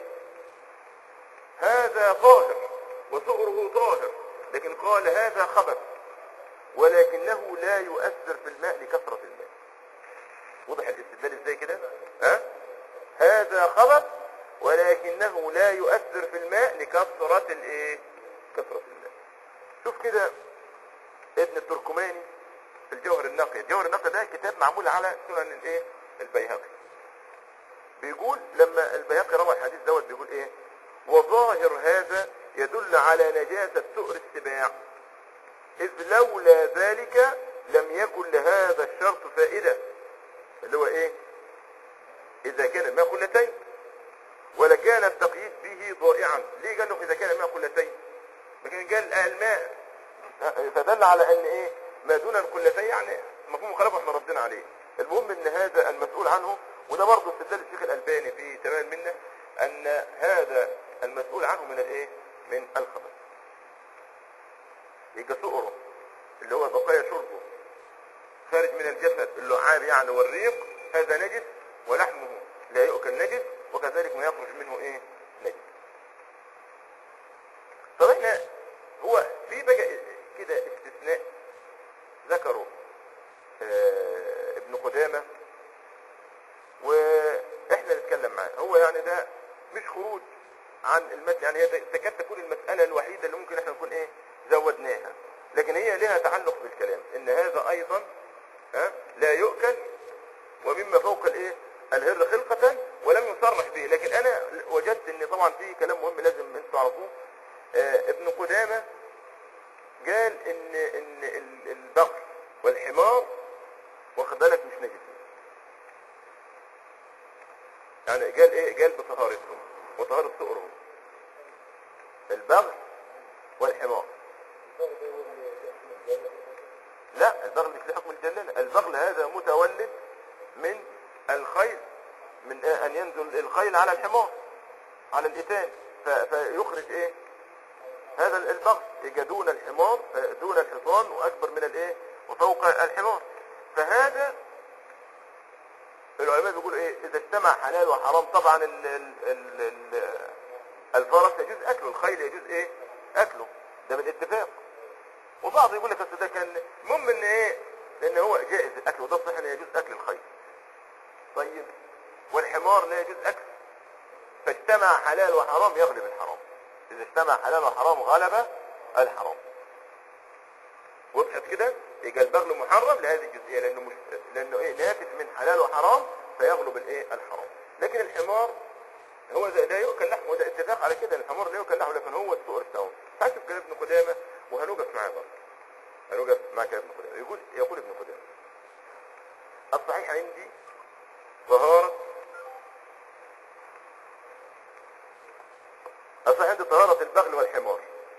هذا طاهر وسؤره طاهر لكن قال هذا خبث ولكنه لا يؤثر في الماء لكثرة الماء وضح الاستدلال ازاي كده ها هذا خبث ولكنه لا يؤثر في الماء لكثرة الايه كثرة الماء شوف كده ابن التركماني في الجوهر النقي الجوهر النقي ده كتاب معمول على سنن الايه البيهقي بيقول لما البيهقي روى الحديث دوت بيقول ايه وظاهر هذا يدل على نجاسة سؤر السباع إذ لولا ذلك لم يكن لهذا الشرط فائدة اللي هو ايه اذا كان الماء قلتين ولكان التقييد به ضائعا ليه قال له اذا كان الماء قلتين لكن قال الماء فدل على ان ايه ما دون القلتين يعني مفهوم مخالفه احنا ردنا عليه المهم ان هذا المسؤول عنه وده برضه استدلال الشيخ الالباني في تمام منه ان هذا المسؤول عنه من الايه من الخبث يبقى سؤره اللي هو بقايا شربه خارج من الجسد اللعاب يعني والريق هذا نجس ولحمه لا يؤكل نجس وكذلك ما يخرج منه ايه نجس طب احنا هو في بقى كده استثناء ذكره آه ابن قدامه واحنا نتكلم معاه هو يعني ده مش خروج عن المتن يعني هي تكاد تكون المسألة الوحيدة اللي ممكن احنا نكون ايه زودناها لكن هي لها تعلق بالكلام ان هذا ايضا ها لا يؤكل ومما فوق الايه الهر خلقة ولم يصرح به لكن انا وجدت ان طبعا في كلام مهم لازم انتوا تعرفوه آه ابن قدامة قال ان ان ال- البقر والحمار واخد بالك مش نجسين يعني قال ايه قال بطهارتهم وطهارة سؤرهم البغل والحمار لا البغل مش له حكم الجلالة البغل هذا متولد من الخيل من آه ان ينزل الخيل على الحمار على الاتان ف- فيخرج ايه هذا البغل يبقى دون الحمار آه، دون الحصان واكبر من الايه وفوق الحمار فهذا العلماء بيقولوا ايه اذا اجتمع حلال وحرام طبعا ال ال ال ال الفرس يجوز اكله الخيل يجوز ايه اكله ده بالاتفاق وبعض يقول لك اصل ده كان المهم ان ايه لان هو جائز الاكل وده صحيح ان يجوز اكل الخيل طيب والحمار لا يجوز اكل فاجتمع حلال وحرام يغلب الحرام اذا اجتمع حلال وحرام غلب الحرام وضحت كده يبقى البغل محرم لهذه الجزئيه لانه مش لانه ايه نافذ من حلال وحرام فيغلب الايه الحرام لكن الحمار هو ده لا يؤكل لحمه وده اتفاق على كده الحمار لا يؤكل لحمه لكن هو السؤر بتاعه حسب كلام ابن قدامه وهنوقف معاه برضه هنوقف مع كلام ابن قدامه يقول يقول ابن قدامه الصحيح عندي طهارة الصحيح عندي طهارة البغل والحمار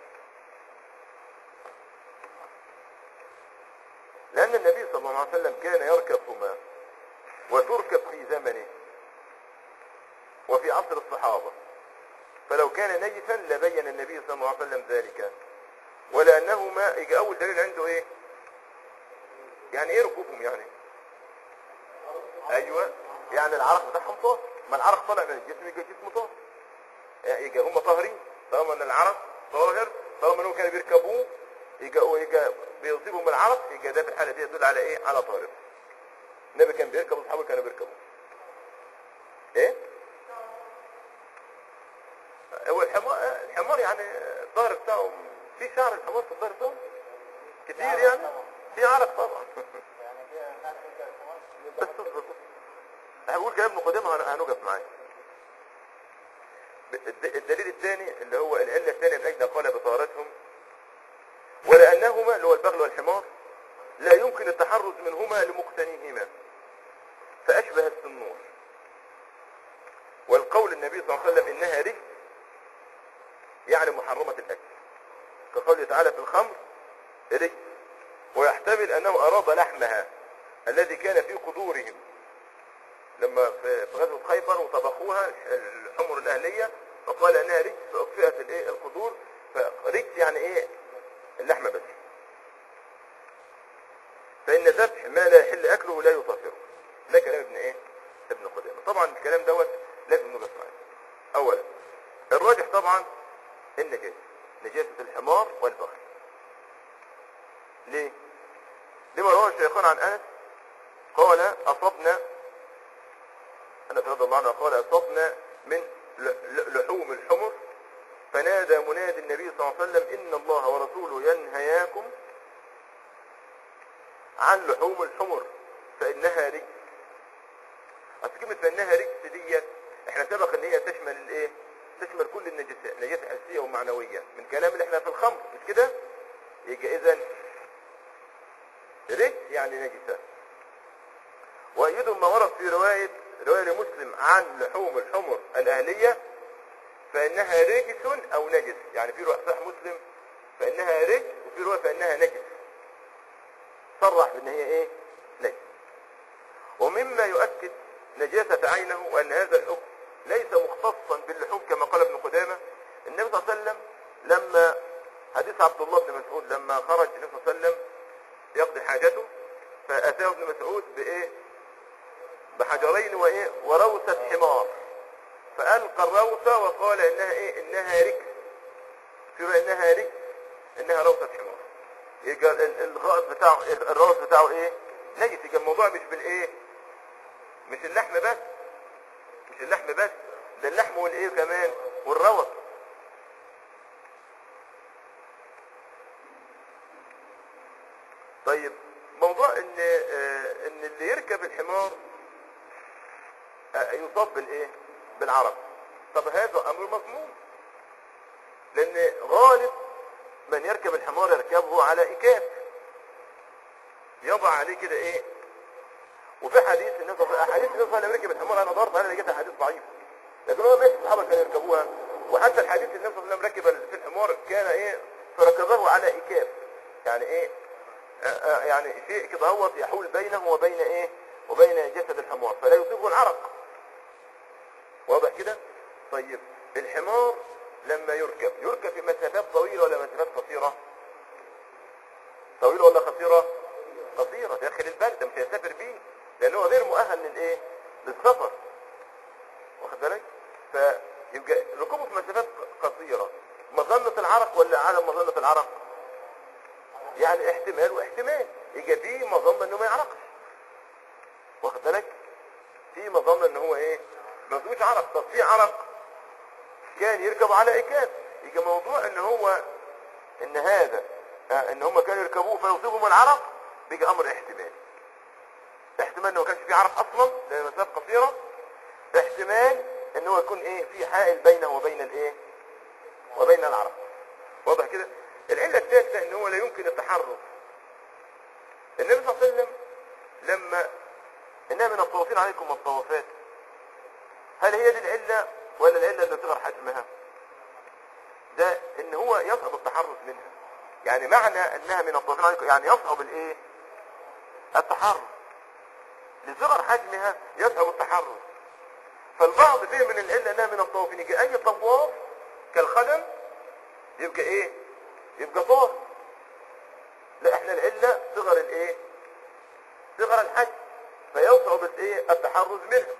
لأن النبي صلى الله عليه وسلم كان يركبهما وتركب في زمنه وفي عصر الصحابة فلو كان نجسا لبين النبي صلى الله عليه وسلم ذلك ولأنهما يجي أول دليل عنده إيه يعني إيه ركوبهم يعني أيوة يعني العرق بتاعهم طاهر ما العرق طالع من الجسم يجي الجسم طاهر يعني يجي هم طاهرين طالما ان العرق طاهر طالما انهم كانوا بيركبوه يجي يجي بيصيبهم العرق يجي ده في الحاله دي يدل على ايه على طاهر النبي كان بيركب واصحابه كانوا بيركبوا ايه هو الحمار الحمار يعني الظهر بتاعه في شعر الحمار في الظهر بتاعه كتير يعني في عرق طبعا بس اصبر هقول كلام ابن قدامه هن- هنوقف معاه الد- الدليل الثاني اللي هو العله الثانيه من اجل قال بطهارتهم ولانهما اللي هو البغل والحمار لا يمكن التحرز منهما لمقتنيهما فاشبه السنور والقول النبي صلى الله عليه وسلم انها رجل يعني محرمه الاكل كقوله تعالى في الخمر رجل ويحتمل انه اراد لحمها الذي كان في قدورهم لما في في غزوة خيبر وطبخوها الحمر الأهلية فقال انها رجس فأطفئت الايه القدور فرجس يعني ايه اللحمة بس فإن ذبح ما لا يحل أكله لا يطهره ده كلام ابن ايه ابن قدامة طبعا الكلام دوت لازم نقف معاه أولا الراجح طبعا النجاسة نجاسة الحمار والبغل ليه؟ لما روى الشيخان عن أنس قال أصبنا أنس رضي الله عنه قال أصبنا من ل- ل- لحوم الحمر فنام نادى منادي النبي صلى الله عليه وسلم إن الله ورسوله ينهياكم عن لحوم الحمر فإنها رجس أصل كلمة فإنها رجس ديت احنا سبق ان هي تشمل الايه تشمل كل النجاسات نجاسة حسية ومعنوية من كلام اللي احنا في الخمر مش كده يبقى اذا رجس يعني نجسة وأيد ما ورد في رواية رواية لمسلم عن لحوم الحمر الأهلية فإنها رجس أو نجس يعني في رواية صحيح مسلم فإنها رجس وفي رواية فإنها نجس صرح بأن هي إيه نجس ومما يؤكد نجاسة عينه وأن هذا الحكم ليس مختصا باللحوم كما قال ابن قدامة النبي صلى الله عليه وسلم لما حديث عبد الله بن مسعود لما خرج النبي صلى الله عليه وسلم يقضي حاجته فأتاه ابن مسعود بإيه بحجرين وإيه وروثة حمار فألقى الروثة وقال إنها إيه إنها ركس في رأي إنها ركس إنها روثة حمار يبقى ال- الغائط بتاعه الروث بتاعه إيه نجس يبقى الموضوع مش بالإيه مش اللحم بس مش اللحم بس ده اللحم والايه كمان والروث طيب موضوع ان آه، ان اللي يركب الحمار آه، يصاب بالايه بالعرق طب هذا امر مضمون لان غالب من يركب الحمار يركبه على اكاف يضع عليه كده ايه وفي حديث النبي صلى الله عليه وسلم حديث النبي صلى الله عليه وسلم ركب الحمار انا ضرب انا لقيتها حديث ضعيف لكن هو بيحكي الصحابه كانوا يركبوها وحتى الحديث النبي صلى الله عليه وسلم ركب في الحمار كان ايه فركبه على اكاف يعني ايه آه، آه، يعني شيء كده هو يحول بينه وبين ايه وبين جسد الحمار فلا يصيبه العرق واضح كده طيب الحمار لما يركب يركب في مسافات طويلة ولا مسافات قصيرة طويلة ولا قصيرة قصيرة داخل البلد مش هيسافر بيه لأنه غير مؤهل للإيه للسفر واخد بالك فيبقى ركوبه في مسافات قصيرة مظنة العرق ولا عدم مظنة العرق يعني احتمال واحتمال يبقى في مظنة انه ما يعرقش واخد بالك في مظنة ان هو ايه ما فيهوش عرق طب في عرق كان يركب على اكاف يبقى موضوع ان هو ان هذا آه، ان هم كانوا يركبوه فيصيبهم العرق بيجي امر احتمال احتمال انه ما كانش في عرق اصلا لان مسافه قصيره احتمال ان هو يكون ايه في حائل بينه وبين الايه وبين العرق واضح كده العله الثالثه ان هو لا يمكن التحرك النبي صلى الله عليه وسلم لما انها من الطوافين عليكم الطوافات هل هي دي العله ولا العله اللي تصغر حجمها ده ان هو يصعب التحرز منها يعني معنى انها من الطوافين عليكم يعني يصعب الايه التحرز لصغر حجمها يصعب التحرز فالبعض فهم من العله انها من الطوافين يجي اي طواف كالخدم يبقى ايه يبقى طاهر لا احنا العله صغر الايه صغر الحجم فيصعب الايه التحرز منها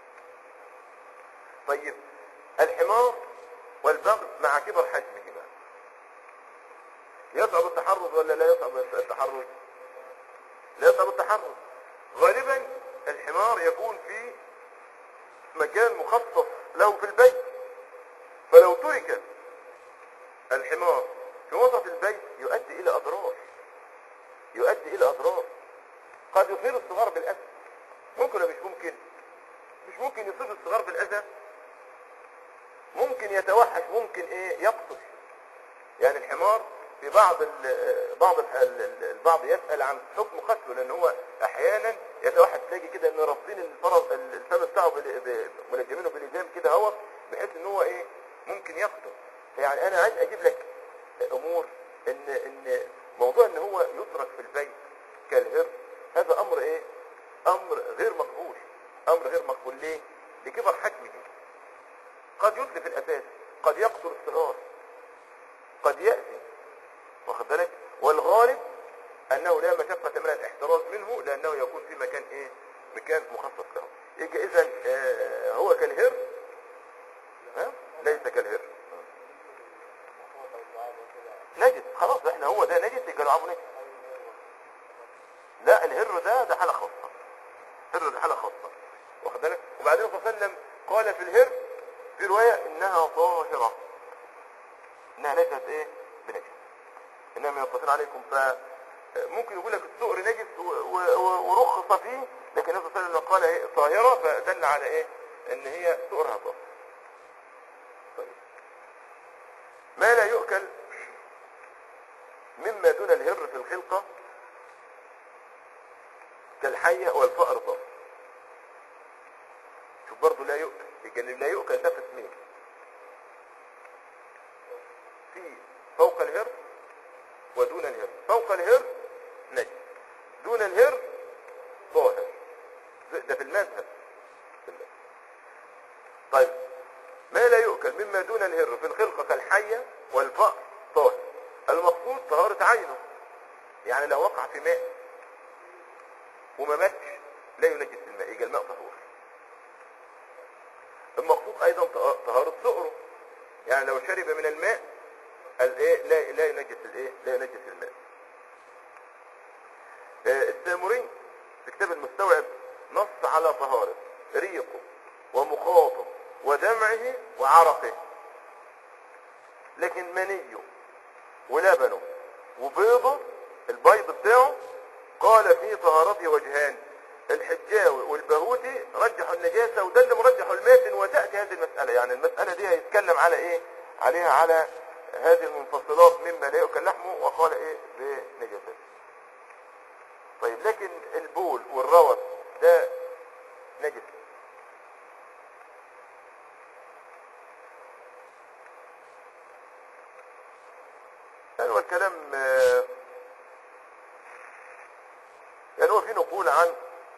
طيب الحمار والبغل مع كبر حجمه بقى يصعب التحرز ولا لا يصعب التحرز لا يصعب التحرز غالبا الحمار يكون في مكان مخصص له في البيت فلو ترك الحمار في وسط البيت يؤدي الى اضرار يؤدي الى اضرار قد يصيب الصغار بالاذى ممكن ولا مش ممكن مش ممكن يصيب الصغار بالاذى ممكن يتوحش ممكن ايه يقتل يعني الحمار في بعض ال بعض ال ال- البعض يسأل عن حكم قتله لان هو احيانا يتوحش تلاقي كده ان رابطين الفرس الفم بتاعه بال- ب- ملجمينه بالإزام كده هو بحيث ان هو ايه ممكن يقتل يعني انا عايز اجيب لك امور ان ان موضوع ان هو يترك في البيت كالهر هذا امر ايه امر غير مقبول امر غير مقبول ليه لكبر حجمه قد يتلف الاساس قد يقتل الصغار قد يأذي واخد بالك والغالب انه لا مشقة من الاحتراز منه لانه يكون في مكان ايه مكان مخصص له يبقى اذا آه، هو كالهر ها ليس كالهر نجس خلاص احنا هو ده نجس يبقى لعبه نجس لا الهر ده ده حالة خاصة الهر ده حالة خاصة واخد بالك وبعدين صلى الله عليه وسلم قال في الهر في رواية انها طاهرة ايه بنجس انما يطلقون عليكم ف ممكن يقول لك السؤر نجس و- و- و- ورخص فيه لكن النبي صلى الله عليه وسلم قال ايه طاهرة فدل على ايه ان هي سؤرها طاهر طيب ما لا يؤكل مما دون الهر في الخلقة كالحية والفأر طاهر شوف برضه لا يؤكل يبقى اللي لا يؤكل ده قسمين في فوق الهر ودون الهر فوق الهر نجس دون الهر طاهر ده في المذهب في المذهب. طيب ما لا يؤكل مما دون الهر في الخلقة كالحية والفأر طاهر المقصود طهارة عينه يعني لو وقع في ماء وما ماتش لا ينجس الماء يبقى الماء طهور المقصود ايضا طه- طهارة سؤره يعني لو شرب من الماء الايه لا لا ينجس الايه لا ينجس الماء آه، الساموري في كتاب المستوعب نص على طهارة ريقه ومخاطه ودمعه وعرقه لكن منيه ولبنه وبيضه البيض بتاعه قال في طهارته وجهان الحجاوي والبهوتي رجحوا النجاسة وده اللي مرجحه الماتن وتأتي هذه المسألة يعني المسألة دي هيتكلم على ايه عليها على هذه المنفصلات مما لا يؤكل لحمه وقال ايه بنجاسته طيب لكن البول والروث ده نجس يعني هو الكلام آه، يعني هو في نقول عن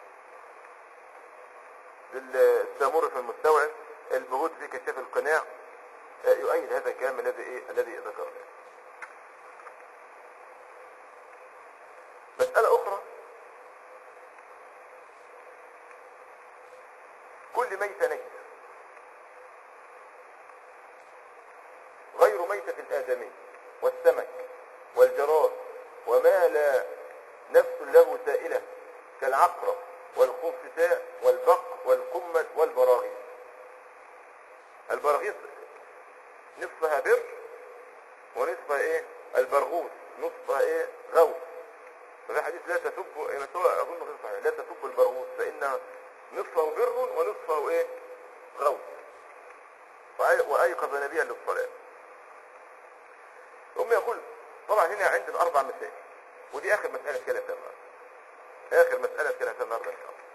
السامور في المستوعب البهود في كشاف القناع آه، يؤيد هذا الكلام الذي ايه الذي ذكرناه مسألة أخرى كل ميتة نجسة غير ميتة الآدمي والسمك والجراد وما لا نفس له سائلة كالعقرب والخنفساء والبق والقمل والبراغيث البراغيث نصفها بر ونصفها ايه البرغوث نصفها ايه غوث ففي حديث لا تسب مسوى اظن غير صحيح لا تسب البرغوث فان نصفه بر ونصفه ايه غوث وأي- وايقظ نبيا للصلاه ثم يقول طبعا هنا عندنا اربع مسائل ودي اخر مساله اتكلم فيها النهارده اخر مساله اتكلم فيها النهارده ان شاء الله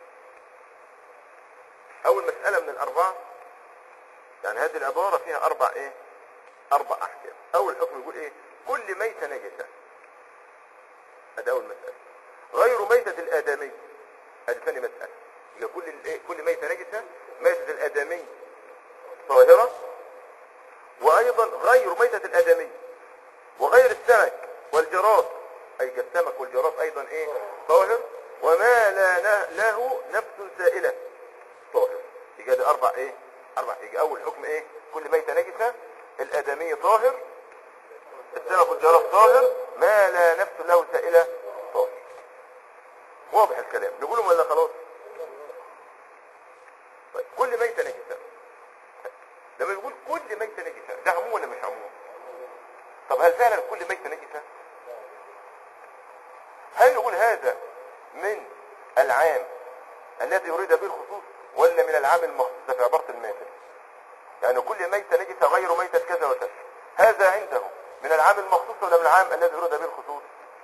اول مساله من الاربعه يعني هذه العباره فيها اربع ايه اربع احكام اول حكم يقول ايه كل ميته نجسه هذا اول مساله غير ميته الادمي هذه ثاني مساله يبقى كل الايه كل ميته نجسه ميته الادمي طاهره وايضا غير ميته الادمي وغير السمك والجراد اي السمك والجراد ايضا ايه طاهر وما لا ن- له نفس سائله طاهر يبقى ده اربع ايه اربع يبقى اول حكم ايه كل ميته نجسه الادمي طاهر السمك والجراد طاهر ما لا نفس له سائله طاهر واضح الكلام نقولهم ولا خلاص طيب كل ميته نجسه لما يقول كل ميته نجسه ده عموم ولا مش عموم طب هل فعلا كل ميته نجسه هل نقول هذا من العام الذي يريد به الخصوص ولا من العام المخصوص في عبارة الماثل يعني كل ميتة نجسة غير ميتة كذا وكذا هذا عنده من العام المخصوص ولا من العام الذي يريد به الخصوص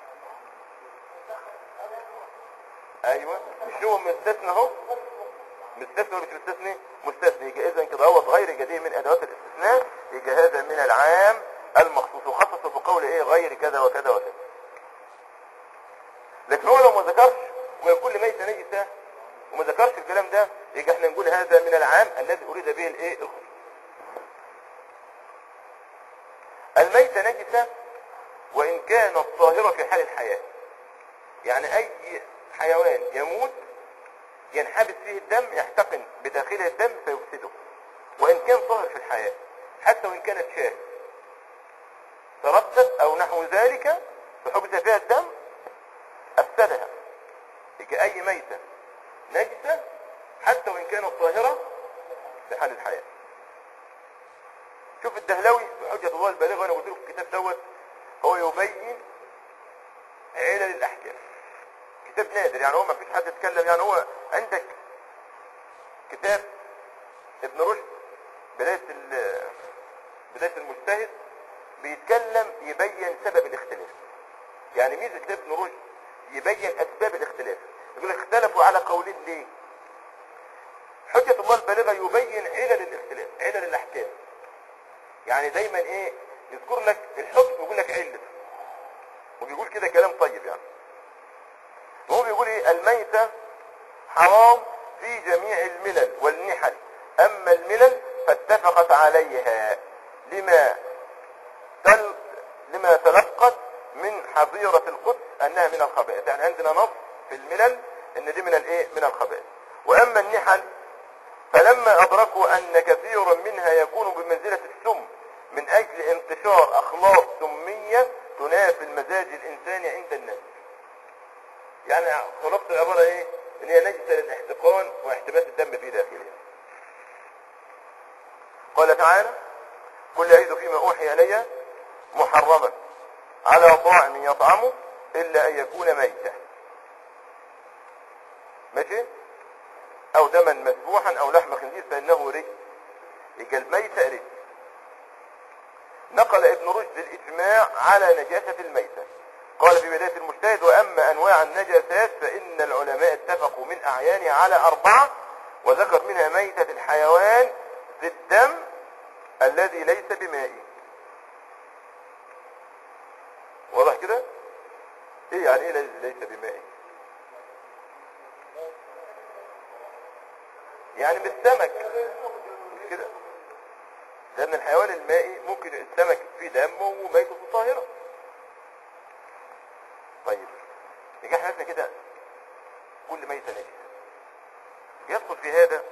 ايوه مش هو مستثنى اهو مستثنى ولا مش مستثني مستثني يجي اذا كده هو غير جديد من ادوات الاستثناء يجي هذا من العام المخصوص وخصصه بقول ايه غير كذا وكذا وكذا لكن هو لو ما ذكرش وكل ميتة نجسة وما ذكرش الكلام ده يجي احنا نقول هذا من العام الذي اريد به الايه الخصوص الميتة نجسة وان كانت طاهرة في حال الحياة يعني اي حيوان يموت ينحبس فيه الدم يحتقن بداخله الدم فيفسده وان كان طاهر في الحياة حتى وان كانت شاه تردد او نحو ذلك فحبس فيها الدم افسدها يجي اي ميتة نجسة حتى وان كانت طاهرة في حال الحياة شوف الدهلوي بحجة الله البالغة وانا قلت لكم الكتاب دوت هو يبين علل الاحكام كتاب نادر يعني هو ما فيش حد يتكلم يعني هو عندك كتاب ابن رشد بداية ال- بداية المجتهد بيتكلم يبين سبب الاختلاف يعني ميزة كتاب ابن رشد يبين اسباب الاختلاف يقول لك اختلفوا على قولين ليه حجة الله البالغة يبين علل الاختلاف علل الاحكام يعني دايما ايه يذكر لك الحكم ويقول لك علة وبيقول كده كلام طيب يعني وهو بيقول ايه الميتة حرام في جميع الملل والنحل اما الملل فاتفقت عليها لما تل لما تلقت من حظيرة القدس انها من الخبائث يعني عندنا نص في الملل ان دي من الايه من الخبائث واما النحل فلما ادركوا ان كثيرا منها يكون بمنزلة السم من اجل انتشار اخلاق سمية تنافي المزاج الانساني عند الناس يعني خلاصة العبارة ايه ان هي نجسة للاحتقان واحتباس الدم في داخلها قال تعالى قل يعيد فيما اوحي الي محرما على طاعم يطعمه الا ان يكون ميتا ماشي او دما مسبوحا او لحم خنزير فانه رجس يبقى الميتة رجس نقل ابن رشد الاجماع على نجاسة الميتة قال في بداية المجتهد واما انواع النجاسات فان العلماء اتفقوا من اعيانها على اربعة وذكر منها ميتة الحيوان ذي الدم الذي ليس بمائي واضح كده ايه يعني ايه ليس ليس بمائي يعني مش سمك مش كده لان الحيوان المائي ممكن السمك فيه دم وميته طاهرة طيب يجي احنا عرفنا كده كل ميتة نجسة يدخل في هذا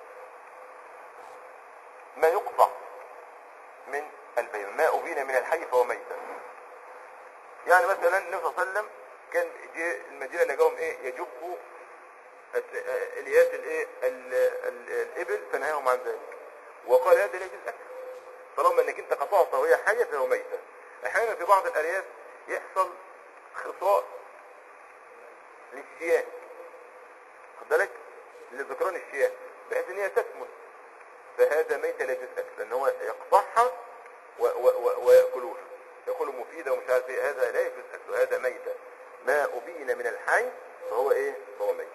ما يقطع من البين ما أبين من الحي فهو ميتة يعني مثلا النبي صلى الله عليه وسلم كان جه المدينة لقاهم ايه يجبوا الس- آه، الياس الايه ال- ال- الابل فنهاهم عن ذلك وقال هذا لا يجوز اكل طالما انك انت قطعتها وهي حية فهو ميتة احيانا في بعض الارياف يحصل خصاء للشياه خد بالك لذكران الشياه بحيث ان هي تسمن فهذا ميتة لا يجوز اكل لان هو يقطعها و- و- و- ويأكلوها يقولوا مفيدة ومش عارف ايه هذا لا يجوز اكله هذا ميتة ما أبين من الحي فهو ايه فهو ميت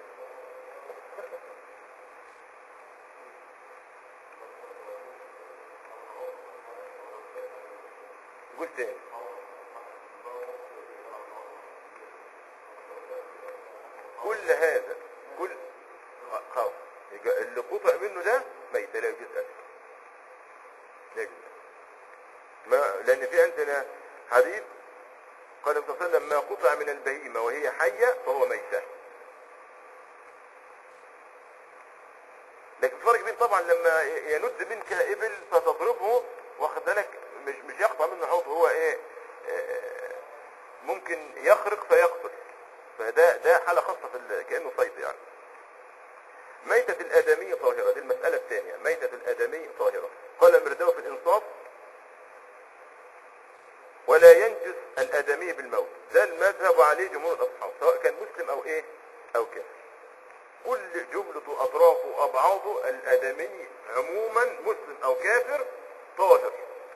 قول تاني كل هذا كل خلاص يبقى اللي قطع منه ده ميت لا يجوز اكله لا يجوز أكله. ما لان في عندنا حديث قال النبي صلى الله عليه وسلم ما قطع من البهيمة وهي حية فهو ميتة لكن الفرق بين طبعا لما يند منك ابل فتضربه واخد بالك مش مش يقطع منه حوض هو ايه آه، ممكن يخرق فيقتل فده ده حالة خاصة في ال- كأنه صيد يعني ميتة الآدمي طاهرة دي المسألة الثانية ميتة الآدمي طاهرة قال المرداوي في الإنصاف ولا ينجس الآدمي بالموت ده المذهب عليه جمهور الأصحاب سواء كان مسلم أو إيه أو كافر كل جملة أطرافه وأبعاضه الآدمي عموما مسلم أو كافر طاهر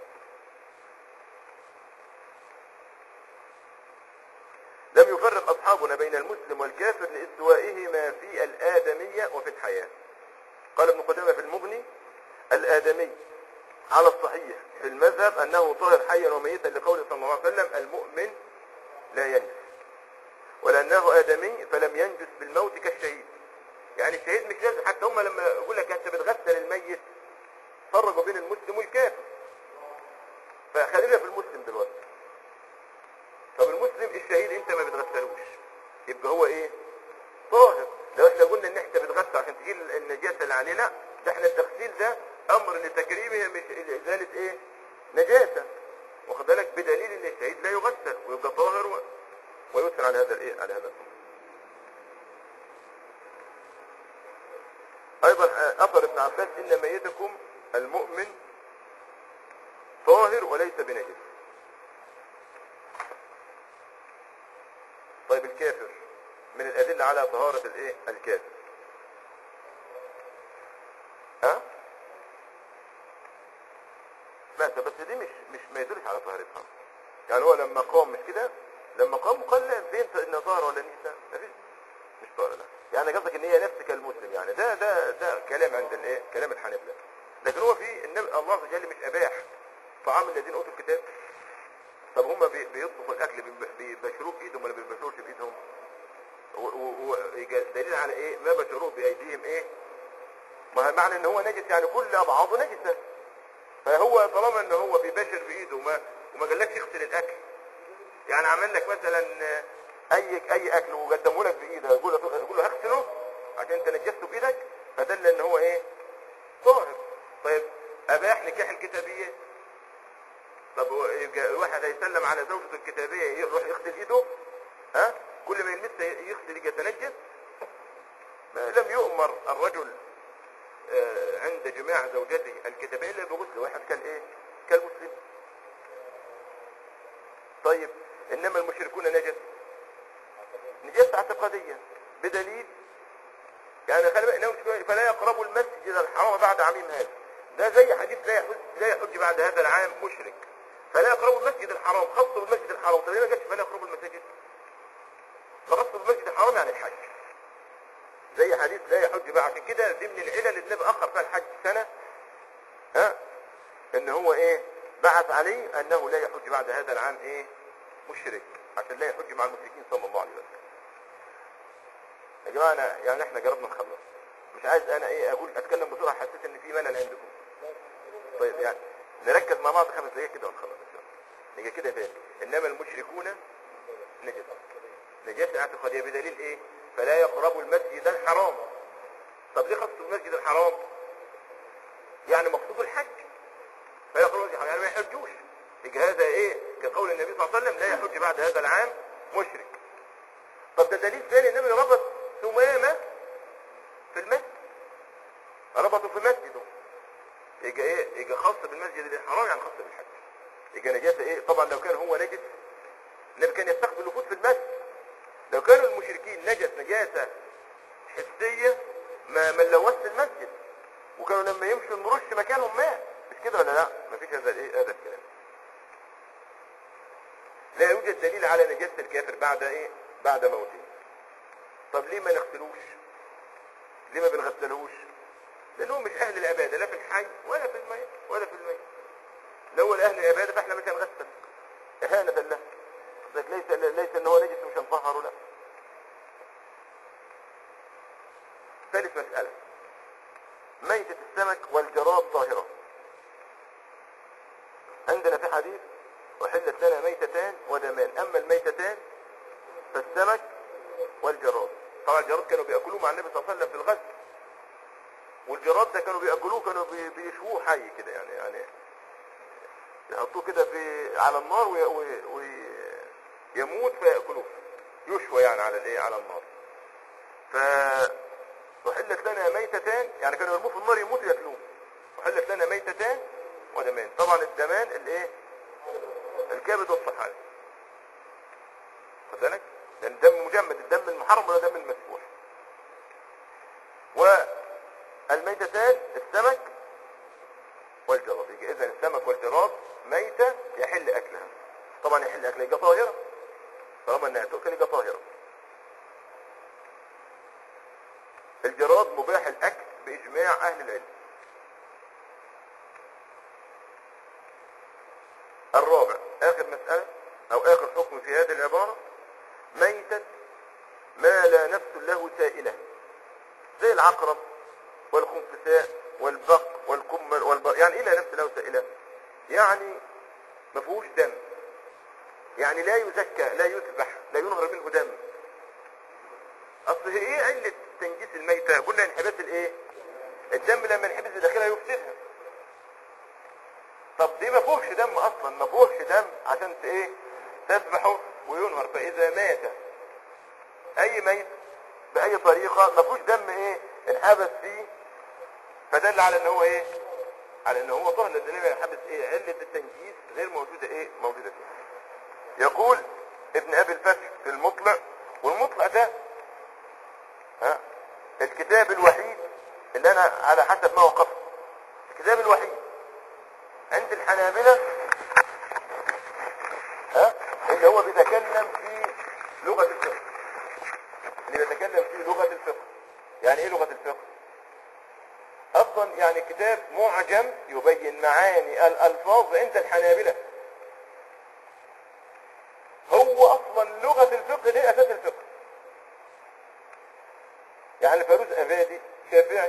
لم يفرق أصحابنا بين المسلم والكافر لاستوائهما في الآدمية وفي الحياة قال ابن قدامة في المغني الآدمي على الصحيح في المذهب أنه طاهر حيا وميتا لقول صلى الله عليه وسلم المؤمن لا ينجس ولأنه آدمي فلم ينجس بالموت كالشهيد يعني الشهيد مش لازم حتى هم لما يقول لك أنت بتغسل الميت فرقوا بين المسلم والكافر فخلينا في المسلم دلوقتي طب المسلم الشهيد انت ما بتغسلوش يبقى هو ايه طاهر لو احنا قلنا ان احنا بتغسل عشان تجيل النجاسه اللي عليه لا ده احنا التغسيل ده امر لتكريمه مش ازاله ايه نجاسه واخد بالك بدليل ان الشهيد لا يغسل ويبقى طاهر و... ويسر على هذا الايه على هذا الامر ايضا اثر ابن عباس ان ميتكم المؤمن طاهر وليس بنجس طيب الكافر من الأدلة على طهارة الايه الكافر ها بس بس دي مش مش ما يدلش على طهارتها يعني هو لما قام مش كده لما قام قال لا فين ان طهر ولا نيسا مفيش مش طهر لا يعني قصدك ان هي نفس كالمسلم يعني ده ده ده كلام عند الايه كلام الحنابلة لكن هو في النبي الله عز وجل مش اباح طعام الذين اوتوا الكتاب طب هم بي- بيطبخوا الاكل بي- بيبشروه بايدهم ولا بيبشروش بايدهم و- و- و- دليل على ايه ما بشروه بايديهم ايه ما معنى ان هو نجس يعني كل ابعاضه نجسه فهو طالما ان هو بيباشر بايده وما وما قالكش اغسل الاكل يعني عمل لك مثلا اي اي اكل وقدمه لك بايده يقول له يقول له اغسله عشان انت نجسته بايدك فدل ان هو ايه طاهر طيب اباح نكاح الكتابيه طب هو يبقى الواحد هيسلم على زوجته الكتابيه يروح يغسل ايده ها كل ما يلمسها يغسل يجي يتنجس ما لم يؤمر الرجل آه، عند جماع زوجته الكتابية إلا بغسل واحد كالإيه كالمسلم طيب إنما المشركون نجس نجاسة اعتقادية بدليل يعني خلي بالك إنهم المشركون فلا يقربوا المسجد الحرام بعد عامهم هذا ده زي حديث لا يحج لا يحج بعد هذا العام مشرك فلا يقربوا المسجد الحرام خاصة بالمسجد الحرام طب ليه ما جاتش فلا يقربوا المساجد خاصة بالمسجد الحرام يعني الحج زي حديث لا يحج بقى عشان كده دي من العلل اللي النبي اخر فيها الحج سنه ها ان هو ايه بعث عليه انه لا يحج بعد هذا العام ايه مشرك عشان لا يحج مع المشركين صلى الله عليه وسلم يا جماعه أنا يعني احنا جربنا نخلص مش عايز انا ايه اقول اتكلم بسرعه حسيت ان في ملل عندكم طيب يعني نركز مع بعض خمس دقايق كده ونخلص ان شاء الله نيجي كده تاني انما المشركون نجس نجاسة اعتقادية بدليل ايه فلا يقربوا المسجد الحرام طب ليه خصوا المسجد الحرام يعني مقصود الحج فلا يقربوا المسجد الحرام يعني ما يحجوش يبقى هذا ايه كقول النبي صلى الله عليه وسلم لا يحج بعد هذا العام مشرك طب ده دليل ثاني النبي ربط ثمامة في المسجد ربطوا في مسجده يبقى ايه يبقى خاص بالمسجد الحرام يعني خاص بالحج يبقى نجاسة ايه طبعا لو كان هو نجس النبي كان يستقبل الوفود في المسجد لو كانوا المشركين نجس نجاسة حسية ما ما لوثت المسجد وكانوا لما يمشوا نرش مكانهم ماء مش كده ولا لا مفيش هذا الايه هذا الكلام لا يوجد دليل على نجاسة الكافر بعد ايه بعد موته طب ليه ما نغسلوش ليه ما بنغسلوش لانهم مش اهل العبادة لا في الحي ولا في الميت ولا في الميت لو هو اهل العبادة فاحنا مش هنغسل اهانة له قصدك ليس ليس ان هو نجس مش هنطهره لا ثالث مسألة ميتة السمك والجراد طاهرة عندنا في حديث أحلت لنا ميتتان ودمان أما الميتتان فالسمك والجراد طبعا الجراد كانوا بيأكلوه مع النبي صلى الله عليه وسلم في الغد والجراد ده كانوا بيأكلوه كانوا بي- بيشووه حي كده يعني يعني يحطوه كده في على النار وي وي وي يموت فيأكلوه يشوى يعني على الايه على النار ف وحلت لنا ميتتان يعني كانوا يرموه في النار يموت ياكلوه وحلت لنا ميتتان ودمان طبعا الدمان الايه الكبد والصحاري خد بالك لان الدم مجمد الدم المحرم ولا دم المسفوح والميتتان السمك والجراد يبقى اذا السمك والجراد ميتة يحل اكلها طبعا يحل اكلها يبقى طاهرة طالما انها تؤكل يبقى طاهرة الجراد مباح الاكل باجماع اهل العلم الرابع اخر مسألة او اخر حكم في هذه العبارة ميتة ما لا نفس له سائلة زي العقرب والخنفساء والبق والكمل والبق يعني ايه لا نفس له سائلة يعني ما فيهوش دم يعني لا يزكى لا يذبح لا ينهر منه دم اصل هي ايه علة تنجيس الميتة قلنا انحباس الايه الدم لما ينحبس بداخلها يفسدها طب دي ما فيهوش دم اصلا ما فيهوش دم عشان ت- ايه تذبحه وينهر فاذا مات اي ميت باي طريقة ما فيهوش دم ايه انحبس فيه فدل على ان هو ايه على ان هو طهر للدليل حبس ايه علة التنجيس غير موجودة ايه موجودة فيه يقول ابن ابي الفتح في المطلع والمطلع ده ها الكتاب الوحيد اللي انا على حسب ما وقفت الكتاب الوحيد عند الحنابلة ها اللي هو بيتكلم في لغة الفقه اللي بيتكلم في لغة الفقه يعني ايه لغة الفقه اصلا يعني كتاب معجم يبين معاني الالفاظ عند الحنابلة هو اصلا لغة الفقه دي اساس الفقه يعني فاروز ابادي شافعي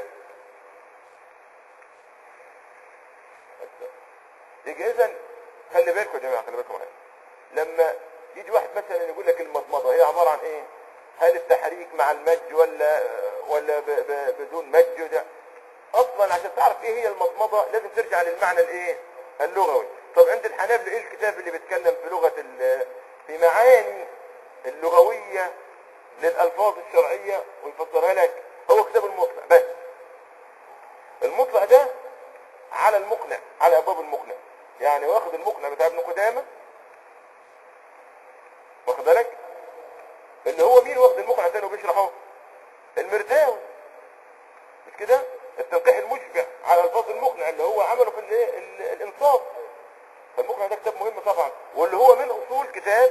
يجي اذا خلي بالكم يا جماعه خلي بالكم معايا لما يجي واحد مثلا يقول لك المضمضه هي عباره عن ايه هل التحريك مع المج ولا ولا ب ب بدون مج ده اصلا عشان تعرف ايه هي المضمضه لازم ترجع للمعنى الايه اللغوي طب عند الحنابلة ايه الكتاب اللي بيتكلم في لغه ال- في معاني اللغويه للالفاظ الشرعيه ويفسرها لك هو كتاب المطلع بس المطلع ده على المقنع على ابواب المقنع يعني واخد المقنع بتاع ابن قدامه واخد بالك اللي هو مين واخد المقنع تاني وبيشرحه المرداوي مش كده التنقيح المشبع على الفاظ المقنع اللي هو عمله في الايه ال- الانصاف فالمقنع ده كتاب مهم طبعا واللي هو من اصول كتاب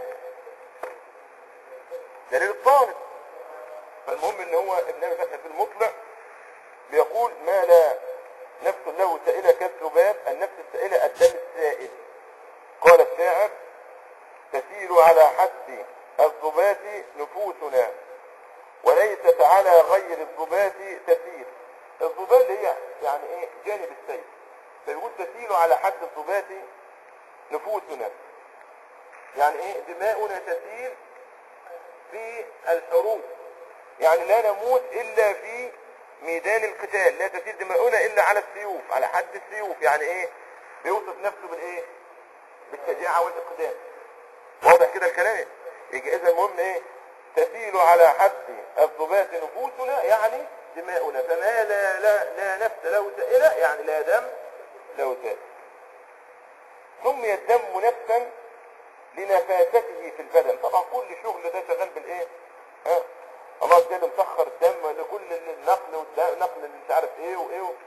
دليل الطالب فالمهم ان هو ابن ابي فتح في المطلع بيقول ما لا نفس له سائلة كالذباب النفس السائلة الدم السائل قال الشاعر تسير على حد الذبات نفوسنا وليست على غير الذبات تسير الذبات اللي هي يعني ايه جانب السيل فيقول تسير على حد الذبات نفوسنا يعني ايه دماؤنا تسير في الحروب يعني لا نموت الا في ميدان القتال لا تسير دماؤنا الا على السيوف على حد السيوف يعني ايه بيوصف نفسه بالايه بالشجاعة والاقدام واضح كده الكلام يجي اذا المهم ايه تسيل على حد الضباط نفوسنا يعني دماؤنا فما لا, لا, لا نفس له سائلة يعني لا دم له سائل سمي الدم نفسا لنفاسته في البدن طبعا كل شغل ده شغال بالايه ها الله جل مسخر الدم لكل النقل والنقل اللي مش عارف ايه وايه و...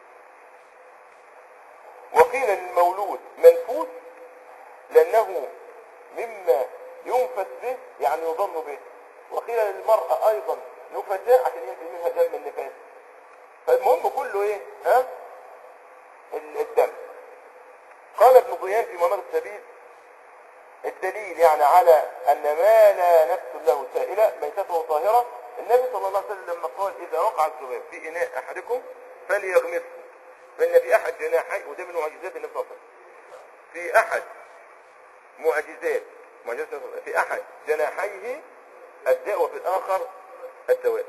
وقيل للمولود منفوس لانه مما ينفس به يعني يظن به وقيل للمرأة ايضا نفساء عشان ينزل منها دم النفاس فالمهم كله ايه ها ال- الدم قال ابن ضيان في منار السبيل الدليل يعني على ان ما لا نفس له سائلة ميتته طاهرة النبي صلى الله عليه وسلم لما قال اذا وقع الذباب في اناء احدكم فليغمسه فان في احد جناحي وده من معجزات النبي صلى الله عليه وسلم في احد معجزات معجزات النبي صلى الله عليه وسلم في احد جناحيه الداء وفي الاخر الدواء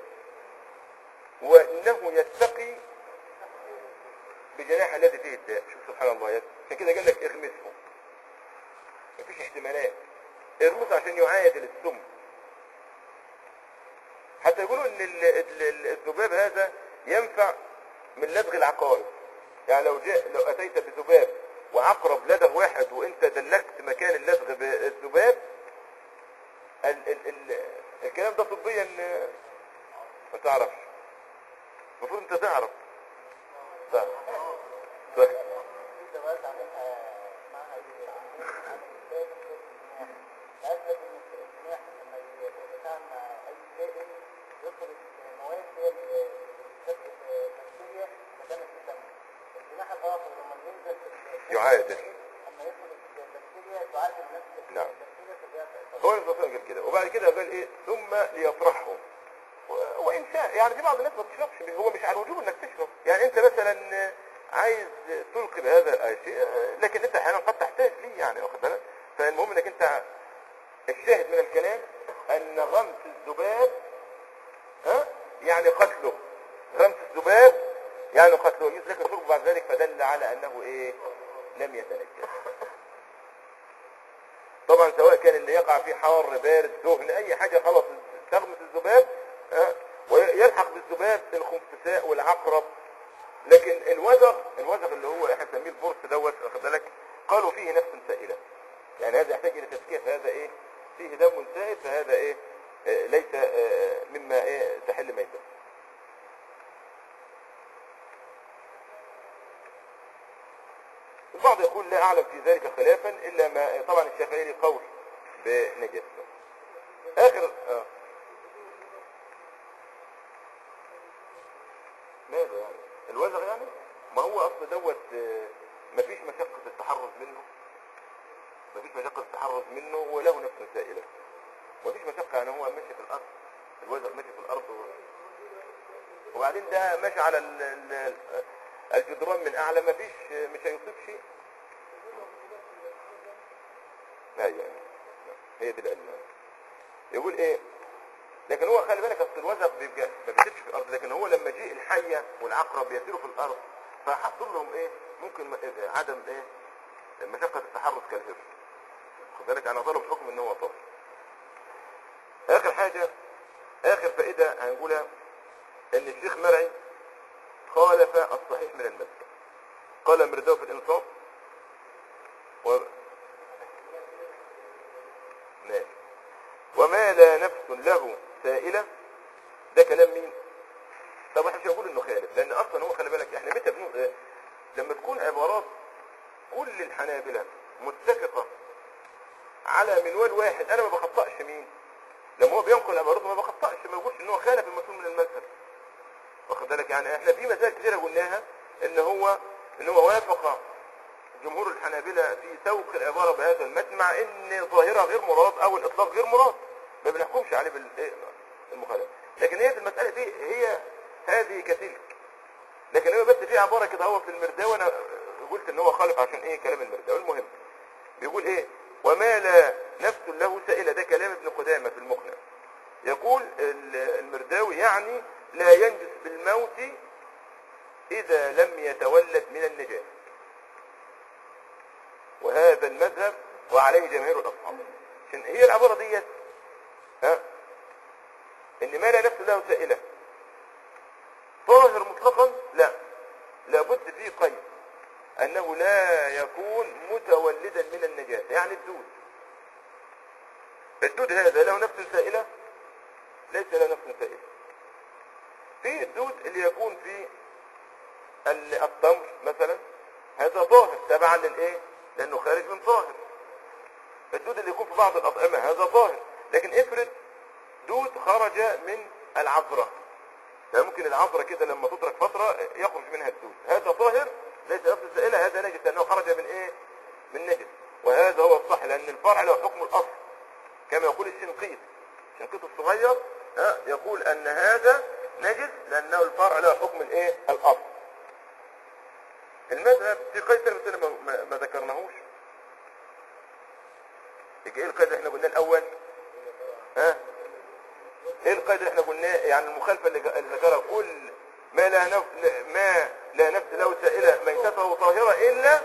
وانه يتقي بجناح الذي فيه الداء شوف سبحان الله عشان كده قال لك اغمسه مفيش احتمالات ارمسه عشان يعادل السم حتى يقولوا ان ال- ال- ال- الذباب هذا ينفع من لدغ العقارب يعني لو جاء لو اتيت بذباب وعقرب لدغ واحد وانت دلكت مكان اللدغ بالذباب ال ال ال الكلام ده طبيا آه، ما تعرفش المفروض انت تعرف تعرف صح يعادل نعم هو الرسول قال كده وبعد كده قال ايه ثم ليطرحه و- وان شاء يعني في بعض الناس ما بتشربش به، هو مش على الوجوب انك تشرب يعني انت مثلا عايز تلقي بهذا الشيء لكن انت احيانا قد تحتاج ليه يعني واخد بالك فالمهم انك انت الشاهد من الكلام ان غمس الذباب ها يعني قتله غمس الذباب يعني قتله يجوز لك الشرب بعد ذلك فدل على انه ايه لم يتنجس طبعا سواء كان اللي يقع فيه حار بارد دهن اي حاجه خلاص تغمس الذباب ها ويلحق بالذباب الخنفساء والعقرب لكن الوزغ الوزغ اللي هو احنا بنسميه البرص دوت واخد بالك قالوا فيه نفس سائله يعني هذا يحتاج الى تزكيه فهذا ايه فيه دم سائل فهذا ايه آه، ليس آه، مما ايه تحل ميته البعض يقول لا اعلم في ذلك خلافا الا ما طبعا الشافعي له قول بنجاسه اخر آه. ماذا يعني الوزغ يعني ما هو اصل دوت آه، مفيش مشقة التحرز منه مفيش مشقة التحرز منه وله نفس سائلة مفيش مشقة يعني هو ماشي في الارض الوزغ ماشي في الارض و... وبعدين ده ماشي على ال- ال- الجدران من اعلى مفيش مش هيصيب شيء ايوه هي دي العلم يقول ايه لكن هو خلي بالك اصل الوزغ بيبقى ما بيسيبش في الارض لكن هو لما جه الحيه والعقرب يسيروا في الارض فحصل لهم ايه ممكن م- إيه عدم ايه مشقه التحرك كالهرس خد بالك انا طالب حكم ان هو طاهر اخر حاجه اخر فائده هنقولها ان الشيخ مرعي خالف الصحيح من المذهب قال مرداوي في الانصاف و... ماشي وما لا نفس له سائلة ده كلام مين طب احنا مش هنقول انه خالف لان اصلا هو خلي بالك احنا متى بنقول إيه؟ لما تكون عبارات كل الحنابلة متفقة على منوال واحد انا ما بخطأش مين لما هو بينقل عباراته ما بخطأش ما بقولش ان هو خالف المسؤول من المذهب واخد بالك يعني احنا في مسائل كثيرة قلناها ان هو ان هو وافق جمهور الحنابلة في سوق العبارة بهذا المتن مع ان ظاهرها غير مراد او الاطلاق غير مراد ما بنحكمش عليه بالمخالفة لكن هي في المسألة دي هي هذه كتلك لكن هو بس في عبارة كده هو في المرداوي انا قلت ان هو خالف عشان ايه كلام المرداوي المهم بيقول ايه وما لا نفس له سائلة ده كلام ابن قدامة في المقنع يقول ال- المرداوي يعني لا ينجس بالموت اذا لم يتولد من النجاسة وهذا المذهب وعليه جماهير الاصحاب عشان هي العبارة ديت ها ان ما لا نفس له سائلة طاهر مطلقا لا لابد فيه قيد انه لا يكون متولدا من النجاسة يعني الدود الدود هذا له نفس سائلة ليس له نفس سائلة في الدود اللي يكون في ال- التمر مثلا هذا طاهر تبعا للايه لانه خارج من طاهر الدود اللي يكون في بعض الاطعمه هذا طاهر لكن افرض دود خرج من العذراء يعني ممكن العذراء كده لما تترك فتره يخرج منها الدود هذا طاهر ليس نفس السائله هذا نجس لانه خرج من ايه من نجس وهذا هو الصح لان الفرع له حكم الاصل كما يقول الشنقيط الشنقيط الصغير ها يقول ان هذا نجس لانه الفرع له حكم الايه الاصل المذهب في قيد ثاني مثلا ما, ما, ما ذكرناهوش يجي ايه القيد اللي احنا قلناه الاول ها ايه القيد اللي احنا قلناه يعني المخالفه اللي جا- اللي ذكرها كل ما لا نفس ما لا نفس له سائله ميتته طاهره الا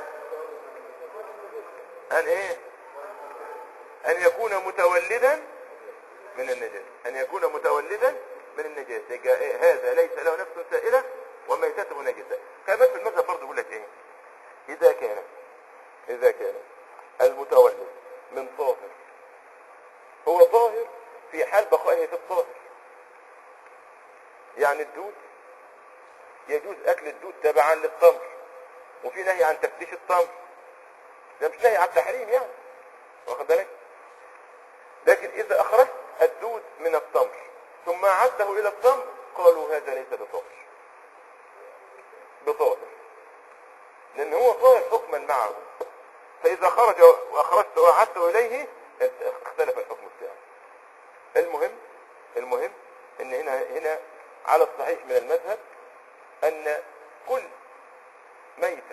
ان ايه ان يكون متولدا من النجاسه ان يكون متولدا من النجاسه يبقى إيه؟ هذا ليس له نفس سائله وميتته نجسه كمان في المذهب برضه يقول لك ايه اذا كان اذا كان المتولد من طاهر هو طاهر في حال بقائه في الطاهر يعني الدود يجوز اكل الدود تبعا للتمر وفي نهي عن تفتيش التمر ده مش نهي عن التحريم يعني واخد بالك لكن اذا اخرجت الدود من التمر ثم عدته الى التمر قالوا هذا ليس بطاهر بطاهر لان هو طاهر حكما معه فاذا خرج واخرجت وعدته اليه اختلف الحكم بتاعه المهم المهم ان هنا هنا على الصحيح من المذهب ان كل ميتة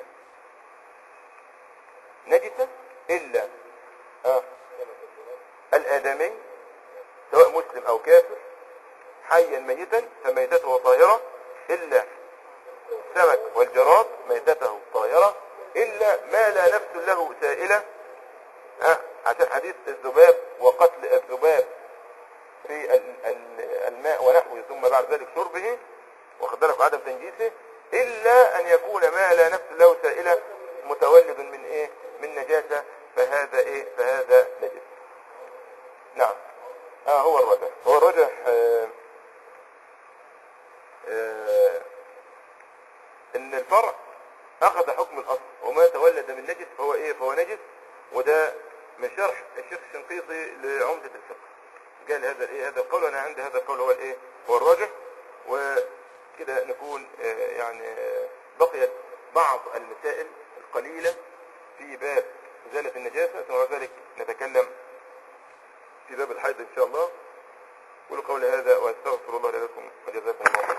نجسة الا آه الادمي سواء مسلم او كافر حيا ميتا فميتته طاهرة الا السمك والجراد ميتته طاهرة الا ما لا نفس له سائلة ها عشان حديث الذباب وقتل الذباب في ال- ال- الماء ونحوه ثم بعد ذلك شربه واخد بالك وعدم تنجيسه إلا أن يكون ما لا نفس له سائلة متولد من إيه من نجاسة فهذا إيه فهذا نجس نعم آه هو الرجح هو الرجح آه آه ان الفرع اخذ حكم الاصل وما تولد من نجس فهو ايه فهو نجس وده من شرح الشيخ الشنقيطي لعمدة الفقه قال هذا الايه هذا القول وانا عندي هذا القول هو الايه هو الراجح وكده نكون آه، يعني آه، بقيت بعض المسائل القليلة في باب إزالة النجاسة ثم بعد ذلك نتكلم في باب الحيض إن شاء الله قولوا قولي هذا وأستغفر الله لكم وجزاكم الله خيرا